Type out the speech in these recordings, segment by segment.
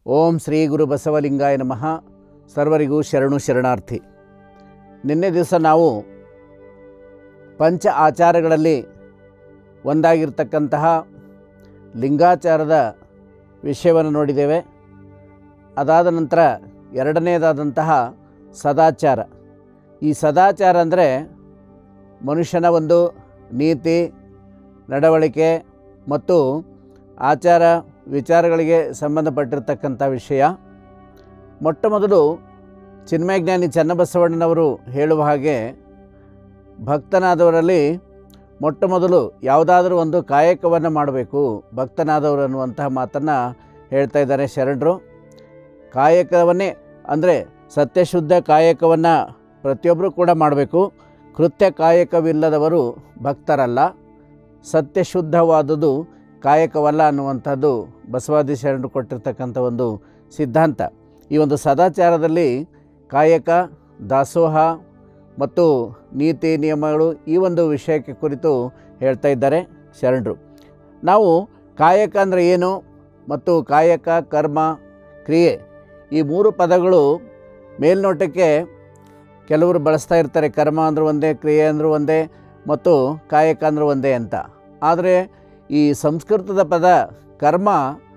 ಓಂ ಶ್ರೀ ಗುರು ಬಸವಲಿಂಗಾಯ ನಮಃ ಸರ್ವರಿಗೂ ಶರಣು ಶರಣಾರ್ಥಿ ನಿನ್ನೆ ದಿವಸ ನಾವು ಪಂಚ ಆಚಾರಗಳಲ್ಲಿ ಒಂದಾಗಿರ್ತಕ್ಕಂತಹ ಲಿಂಗಾಚಾರದ ವಿಷಯವನ್ನು ನೋಡಿದ್ದೇವೆ ಅದಾದ ನಂತರ ಎರಡನೇದಾದಂತಹ ಸದಾಚಾರ ಈ ಸದಾಚಾರ ಅಂದರೆ ಮನುಷ್ಯನ ಒಂದು ನೀತಿ ನಡವಳಿಕೆ ಮತ್ತು ಆಚಾರ ವಿಚಾರಗಳಿಗೆ ಸಂಬಂಧಪಟ್ಟಿರ್ತಕ್ಕಂಥ ವಿಷಯ ಮೊಟ್ಟ ಮೊದಲು ಚಿನ್ಮಯಜ್ಞಾನಿ ಚನ್ನಬಸವಣ್ಣನವರು ಹೇಳುವ ಹಾಗೆ ಭಕ್ತನಾದವರಲ್ಲಿ ಮೊಟ್ಟ ಮೊದಲು ಯಾವುದಾದ್ರೂ ಒಂದು ಕಾಯಕವನ್ನು ಮಾಡಬೇಕು ಭಕ್ತನಾದವರು ಅನ್ನುವಂತಹ ಮಾತನ್ನು ಹೇಳ್ತಾ ಇದ್ದಾರೆ ಶರಣರು ಕಾಯಕವನ್ನೇ ಅಂದರೆ ಸತ್ಯಶುದ್ಧ ಕಾಯಕವನ್ನು ಪ್ರತಿಯೊಬ್ಬರು ಕೂಡ ಮಾಡಬೇಕು ಕೃತ್ಯ ಕಾಯಕವಿಲ್ಲದವರು ಭಕ್ತರಲ್ಲ ಸತ್ಯಶುದ್ಧವಾದುದು ಕಾಯಕವಲ್ಲ ಅನ್ನುವಂಥದ್ದು ಬಸವಾದಿ ಶರಣರು ಕೊಟ್ಟಿರ್ತಕ್ಕಂಥ ಒಂದು ಸಿದ್ಧಾಂತ ಈ ಒಂದು ಸದಾಚಾರದಲ್ಲಿ ಕಾಯಕ ದಾಸೋಹ ಮತ್ತು ನೀತಿ ನಿಯಮಗಳು ಈ ಒಂದು ವಿಷಯಕ್ಕೆ ಕುರಿತು ಹೇಳ್ತಾ ಇದ್ದಾರೆ ಶರಣರು ನಾವು ಕಾಯಕ ಅಂದರೆ ಏನು ಮತ್ತು ಕಾಯಕ ಕರ್ಮ ಕ್ರಿಯೆ ಈ ಮೂರು ಪದಗಳು ಮೇಲ್ನೋಟಕ್ಕೆ ಕೆಲವರು ಬಳಸ್ತಾ ಇರ್ತಾರೆ ಕರ್ಮ ಅಂದ್ರೆ ಒಂದೇ ಕ್ರಿಯೆ ಅಂದ್ರೆ ಒಂದೇ ಮತ್ತು ಕಾಯಕ ಅಂದ್ರೆ ಒಂದೇ ಅಂತ ಆದರೆ ಈ ಸಂಸ್ಕೃತದ ಪದ ಕರ್ಮ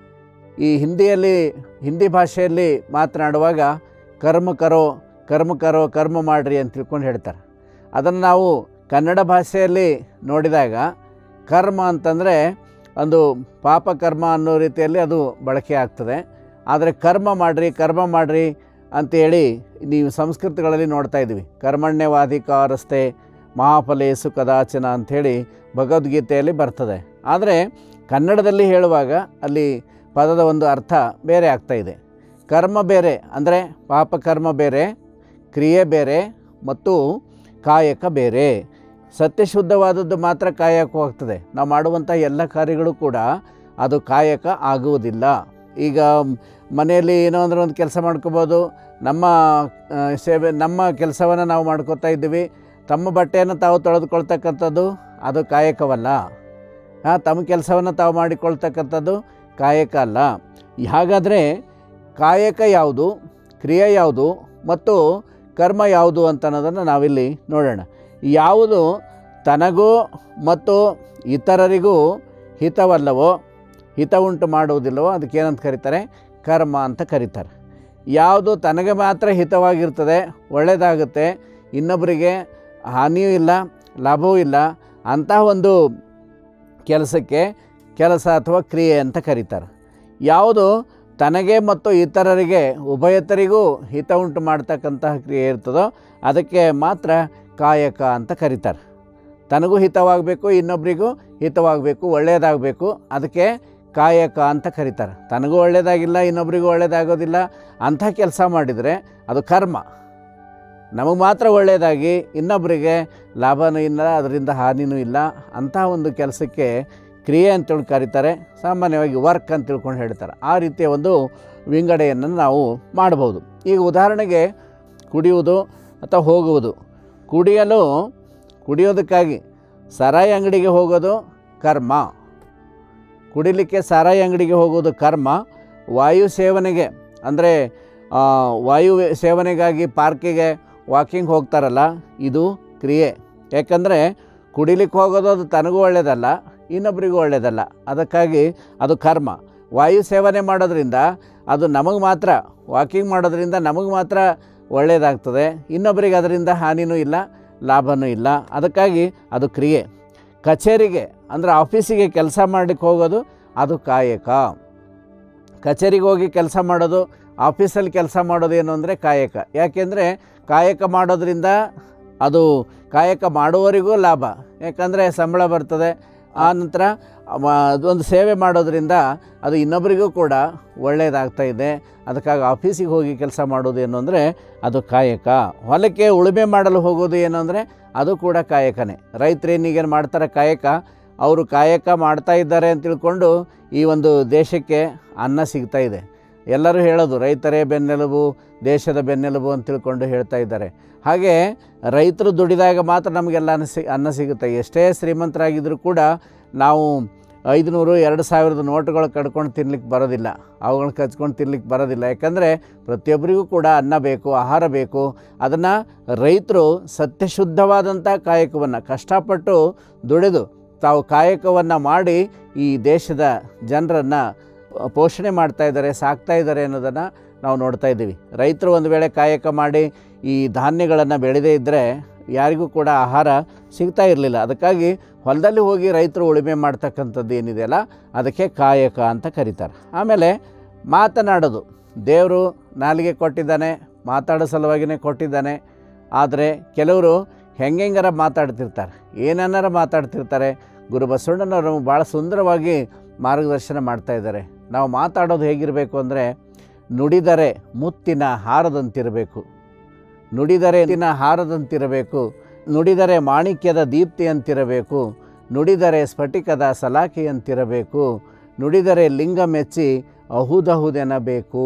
ಈ ಹಿಂದಿಯಲ್ಲಿ ಹಿಂದಿ ಭಾಷೆಯಲ್ಲಿ ಮಾತನಾಡುವಾಗ ಕರ್ಮ ಕರೋ ಕರ್ಮ ಕರೋ ಕರ್ಮ ಮಾಡಿರಿ ಅಂತ ತಿಳ್ಕೊಂಡು ಹೇಳ್ತಾರೆ ಅದನ್ನು ನಾವು ಕನ್ನಡ ಭಾಷೆಯಲ್ಲಿ ನೋಡಿದಾಗ ಕರ್ಮ ಅಂತಂದರೆ ಒಂದು ಪಾಪ ಕರ್ಮ ಅನ್ನೋ ರೀತಿಯಲ್ಲಿ ಅದು ಬಳಕೆ ಆಗ್ತದೆ ಆದರೆ ಕರ್ಮ ಮಾಡಿರಿ ಕರ್ಮ ಮಾಡಿರಿ ಅಂತೇಳಿ ನೀವು ಸಂಸ್ಕೃತಗಳಲ್ಲಿ ನೋಡ್ತಾ ಇದ್ದೀವಿ ಕರ್ಮಣ್ಯವಾಧಿಕಾರಸ್ಥೆ ಮಹಾಫಲೇಸು ಕದಾಚನ ಅಂಥೇಳಿ ಭಗವದ್ಗೀತೆಯಲ್ಲಿ ಬರ್ತದೆ ಆದರೆ ಕನ್ನಡದಲ್ಲಿ ಹೇಳುವಾಗ ಅಲ್ಲಿ ಪದದ ಒಂದು ಅರ್ಥ ಬೇರೆ ಆಗ್ತಾ ಇದೆ ಕರ್ಮ ಬೇರೆ ಅಂದರೆ ಪಾಪಕರ್ಮ ಬೇರೆ ಕ್ರಿಯೆ ಬೇರೆ ಮತ್ತು ಕಾಯಕ ಬೇರೆ ಸತ್ಯಶುದ್ಧವಾದದ್ದು ಮಾತ್ರ ಕಾಯಕವಾಗ್ತದೆ ನಾವು ಮಾಡುವಂಥ ಎಲ್ಲ ಕಾರ್ಯಗಳು ಕೂಡ ಅದು ಕಾಯಕ ಆಗುವುದಿಲ್ಲ ಈಗ ಮನೆಯಲ್ಲಿ ಏನೋ ಅಂದ್ರೆ ಒಂದು ಕೆಲಸ ಮಾಡ್ಕೋಬೋದು ನಮ್ಮ ಆ, ಸೇವೆ ನಮ್ಮ ಕೆಲಸವನ್ನು ನಾವು ಮಾಡ್ಕೋತಾ ಇದ್ದೀವಿ ತಮ್ಮ ಬಟ್ಟೆಯನ್ನು ತಾವು ತೊಳೆದುಕೊಳ್ತಕ್ಕಂಥದ್ದು ಅದು ಕಾಯಕವಲ್ಲ ಹಾಂ ತಮ್ಮ ಕೆಲಸವನ್ನು ತಾವು ಮಾಡಿಕೊಳ್ತಕ್ಕಂಥದ್ದು ಕಾಯಕ ಅಲ್ಲ ಹಾಗಾದರೆ ಕಾಯಕ ಯಾವುದು ಕ್ರಿಯೆ ಯಾವುದು ಮತ್ತು ಕರ್ಮ ಯಾವುದು ಅಂತ ಅನ್ನೋದನ್ನು ನಾವಿಲ್ಲಿ ನೋಡೋಣ ಯಾವುದು ತನಗೂ ಮತ್ತು ಇತರರಿಗೂ ಹಿತವಲ್ಲವೋ ಹಿತ ಉಂಟು ಮಾಡುವುದಿಲ್ಲವೋ ಅದಕ್ಕೆ ಏನಂತ ಕರೀತಾರೆ ಕರ್ಮ ಅಂತ ಕರೀತಾರೆ ಯಾವುದು ತನಗೆ ಮಾತ್ರ ಹಿತವಾಗಿರ್ತದೆ ಒಳ್ಳೆಯದಾಗುತ್ತೆ ಇನ್ನೊಬ್ಬರಿಗೆ ಹಾನಿಯೂ ಇಲ್ಲ ಲಾಭವೂ ಇಲ್ಲ ಅಂತಹ ಒಂದು ಕೆಲಸಕ್ಕೆ ಕೆಲಸ ಅಥವಾ ಕ್ರಿಯೆ ಅಂತ ಕರೀತಾರೆ ಯಾವುದು ತನಗೆ ಮತ್ತು ಇತರರಿಗೆ ಉಭಯತರಿಗೂ ಹಿತ ಉಂಟು ಮಾಡ್ತಕ್ಕಂತಹ ಕ್ರಿಯೆ ಇರ್ತದೋ ಅದಕ್ಕೆ ಮಾತ್ರ ಕಾಯಕ ಅಂತ ಕರೀತಾರೆ ತನಗೂ ಹಿತವಾಗಬೇಕು ಇನ್ನೊಬ್ಬರಿಗೂ ಹಿತವಾಗಬೇಕು ಒಳ್ಳೆಯದಾಗಬೇಕು ಅದಕ್ಕೆ ಕಾಯಕ ಅಂತ ಕರೀತಾರೆ ತನಗೂ ಒಳ್ಳೆಯದಾಗಿಲ್ಲ ಇನ್ನೊಬ್ಬರಿಗೂ ಒಳ್ಳೆಯದಾಗೋದಿಲ್ಲ ಅಂಥ ಕೆಲಸ ಮಾಡಿದರೆ ಅದು ಕರ್ಮ ನಮಗೆ ಮಾತ್ರ ಒಳ್ಳೆಯದಾಗಿ ಇನ್ನೊಬ್ಬರಿಗೆ ಲಾಭನೂ ಇಲ್ಲ ಅದರಿಂದ ಹಾನಿನೂ ಇಲ್ಲ ಅಂತಹ ಒಂದು ಕೆಲಸಕ್ಕೆ ಕ್ರಿಯೆ ಅಂತೇಳಿ ಕರೀತಾರೆ ಸಾಮಾನ್ಯವಾಗಿ ವರ್ಕ್ ಅಂತ ತಿಳ್ಕೊಂಡು ಹೇಳ್ತಾರೆ ಆ ರೀತಿಯ ಒಂದು ವಿಂಗಡೆಯನ್ನು ನಾವು ಮಾಡ್ಬೋದು ಈಗ ಉದಾಹರಣೆಗೆ ಕುಡಿಯುವುದು ಅಥವಾ ಹೋಗುವುದು ಕುಡಿಯಲು ಕುಡಿಯೋದಕ್ಕಾಗಿ ಸಾರಾಯಿ ಅಂಗಡಿಗೆ ಹೋಗೋದು ಕರ್ಮ ಕುಡಿಲಿಕ್ಕೆ ಸಾರಾಯಿ ಅಂಗಡಿಗೆ ಹೋಗೋದು ಕರ್ಮ ವಾಯು ಸೇವನೆಗೆ ಅಂದರೆ ವಾಯು ಸೇವನೆಗಾಗಿ ಪಾರ್ಕಿಗೆ ವಾಕಿಂಗ್ ಹೋಗ್ತಾರಲ್ಲ ಇದು ಕ್ರಿಯೆ ಯಾಕಂದರೆ ಕುಡಿಲಿಕ್ಕೆ ಹೋಗೋದು ಅದು ತನಗೂ ಒಳ್ಳೆಯದಲ್ಲ ಇನ್ನೊಬ್ಬರಿಗೂ ಒಳ್ಳೆಯದಲ್ಲ ಅದಕ್ಕಾಗಿ ಅದು ಕರ್ಮ ವಾಯು ಸೇವನೆ ಮಾಡೋದ್ರಿಂದ ಅದು ನಮಗೆ ಮಾತ್ರ ವಾಕಿಂಗ್ ಮಾಡೋದ್ರಿಂದ ನಮಗೆ ಮಾತ್ರ ಒಳ್ಳೆಯದಾಗ್ತದೆ ಇನ್ನೊಬ್ಬರಿಗೆ ಅದರಿಂದ ಹಾನಿನೂ ಇಲ್ಲ ಲಾಭನೂ ಇಲ್ಲ ಅದಕ್ಕಾಗಿ ಅದು ಕ್ರಿಯೆ ಕಚೇರಿಗೆ ಅಂದರೆ ಆಫೀಸಿಗೆ ಕೆಲಸ ಮಾಡಲಿಕ್ಕೆ ಹೋಗೋದು ಅದು ಕಾಯಕ ಕಚೇರಿಗೆ ಹೋಗಿ ಕೆಲಸ ಮಾಡೋದು ಆಫೀಸಲ್ಲಿ ಕೆಲಸ ಮಾಡೋದು ಏನು ಅಂದರೆ ಕಾಯಕ ಯಾಕೆಂದರೆ ಕಾಯಕ ಮಾಡೋದ್ರಿಂದ ಅದು ಕಾಯಕ ಮಾಡುವವರಿಗೂ ಲಾಭ ಯಾಕಂದರೆ ಸಂಬಳ ಬರ್ತದೆ ಆ ನಂತರ ಒಂದು ಸೇವೆ ಮಾಡೋದ್ರಿಂದ ಅದು ಇನ್ನೊಬ್ಬರಿಗೂ ಕೂಡ ಒಳ್ಳೆಯದಾಗ್ತಾ ಇದೆ ಅದಕ್ಕಾಗಿ ಆಫೀಸಿಗೆ ಹೋಗಿ ಕೆಲಸ ಮಾಡೋದು ಏನು ಅಂದರೆ ಅದು ಕಾಯಕ ಹೊಲಕ್ಕೆ ಉಳುಮೆ ಮಾಡಲು ಹೋಗೋದು ಏನು ಅಂದರೆ ಅದು ಕೂಡ ಕಾಯಕನೇ ರೈತರು ಏನೀಗೇನು ಮಾಡ್ತಾರೆ ಕಾಯಕ ಅವರು ಕಾಯಕ ಮಾಡ್ತಾ ಇದ್ದಾರೆ ಅಂತ ತಿಳ್ಕೊಂಡು ಈ ಒಂದು ದೇಶಕ್ಕೆ ಅನ್ನ ಸಿಗ್ತಾ ಇದೆ ಎಲ್ಲರೂ ಹೇಳೋದು ರೈತರೇ ಬೆನ್ನೆಲುಬು ದೇಶದ ಬೆನ್ನೆಲುಬು ಅಂತ ತಿಳ್ಕೊಂಡು ಹೇಳ್ತಾ ಇದ್ದಾರೆ ಹಾಗೆ ರೈತರು ದುಡಿದಾಗ ಮಾತ್ರ ನಮಗೆಲ್ಲ ಅನ್ನ ಸಿ ಅನ್ನ ಸಿಗುತ್ತೆ ಎಷ್ಟೇ ಶ್ರೀಮಂತರಾಗಿದ್ದರೂ ಕೂಡ ನಾವು ಐದುನೂರು ಎರಡು ಸಾವಿರದ ನೋಟುಗಳು ಕಡ್ಕೊಂಡು ತಿನ್ಲಿಕ್ಕೆ ಬರೋದಿಲ್ಲ ಅವುಗಳನ್ನ ಕಚ್ಕೊಂಡು ತಿನ್ಲಿಕ್ಕೆ ಬರೋದಿಲ್ಲ ಯಾಕಂದರೆ ಪ್ರತಿಯೊಬ್ಬರಿಗೂ ಕೂಡ ಅನ್ನ ಬೇಕು ಆಹಾರ ಬೇಕು ಅದನ್ನು ರೈತರು ಸತ್ಯಶುದ್ಧವಾದಂಥ ಕಾಯಕವನ್ನು ಕಷ್ಟಪಟ್ಟು ದುಡಿದು ತಾವು ಕಾಯಕವನ್ನು ಮಾಡಿ ಈ ದೇಶದ ಜನರನ್ನು ಪೋಷಣೆ ಮಾಡ್ತಾ ಇದ್ದಾರೆ ಸಾಕ್ತಾ ಇದ್ದಾರೆ ಅನ್ನೋದನ್ನು ನಾವು ನೋಡ್ತಾ ಇದ್ದೀವಿ ರೈತರು ಒಂದು ವೇಳೆ ಕಾಯಕ ಮಾಡಿ ಈ ಧಾನ್ಯಗಳನ್ನು ಬೆಳೆದೇ ಇದ್ದರೆ ಯಾರಿಗೂ ಕೂಡ ಆಹಾರ ಸಿಗ್ತಾ ಇರಲಿಲ್ಲ ಅದಕ್ಕಾಗಿ ಹೊಲದಲ್ಲಿ ಹೋಗಿ ರೈತರು ಉಳುಮೆ ಮಾಡ್ತಕ್ಕಂಥದ್ದು ಏನಿದೆಯಲ್ಲ ಅದಕ್ಕೆ ಕಾಯಕ ಅಂತ ಕರೀತಾರೆ ಆಮೇಲೆ ಮಾತನಾಡೋದು ದೇವರು ನಾಲಿಗೆ ಕೊಟ್ಟಿದ್ದಾನೆ ಮಾತಾಡೋ ಸಲುವಾಗಿಯೇ ಕೊಟ್ಟಿದ್ದಾನೆ ಆದರೆ ಕೆಲವರು ಹೆಂಗೆಂಗಾರ ಮಾತಾಡ್ತಿರ್ತಾರೆ ಏನನ್ನಾರ ಮಾತಾಡ್ತಿರ್ತಾರೆ ಗುರು ಬಸವಣ್ಣನವರು ಭಾಳ ಸುಂದರವಾಗಿ ಮಾರ್ಗದರ್ಶನ ಮಾಡ್ತಾ ಇದ್ದಾರೆ ನಾವು ಮಾತಾಡೋದು ಹೇಗಿರಬೇಕು ಅಂದರೆ ನುಡಿದರೆ ಮುತ್ತಿನ ಹಾರದಂತಿರಬೇಕು ನುಡಿದರೆ ಮುತ್ತಿನ ಹಾರದಂತಿರಬೇಕು ನುಡಿದರೆ ಮಾಣಿಕ್ಯದ ದೀಪ್ತಿಯಂತಿರಬೇಕು ನುಡಿದರೆ ಸ್ಫಟಿಕದ ಸಲಾಕೆಯಂತಿರಬೇಕು ನುಡಿದರೆ ಲಿಂಗ ಮೆಚ್ಚಿ ಅಹುದಹುದೆನಬೇಕು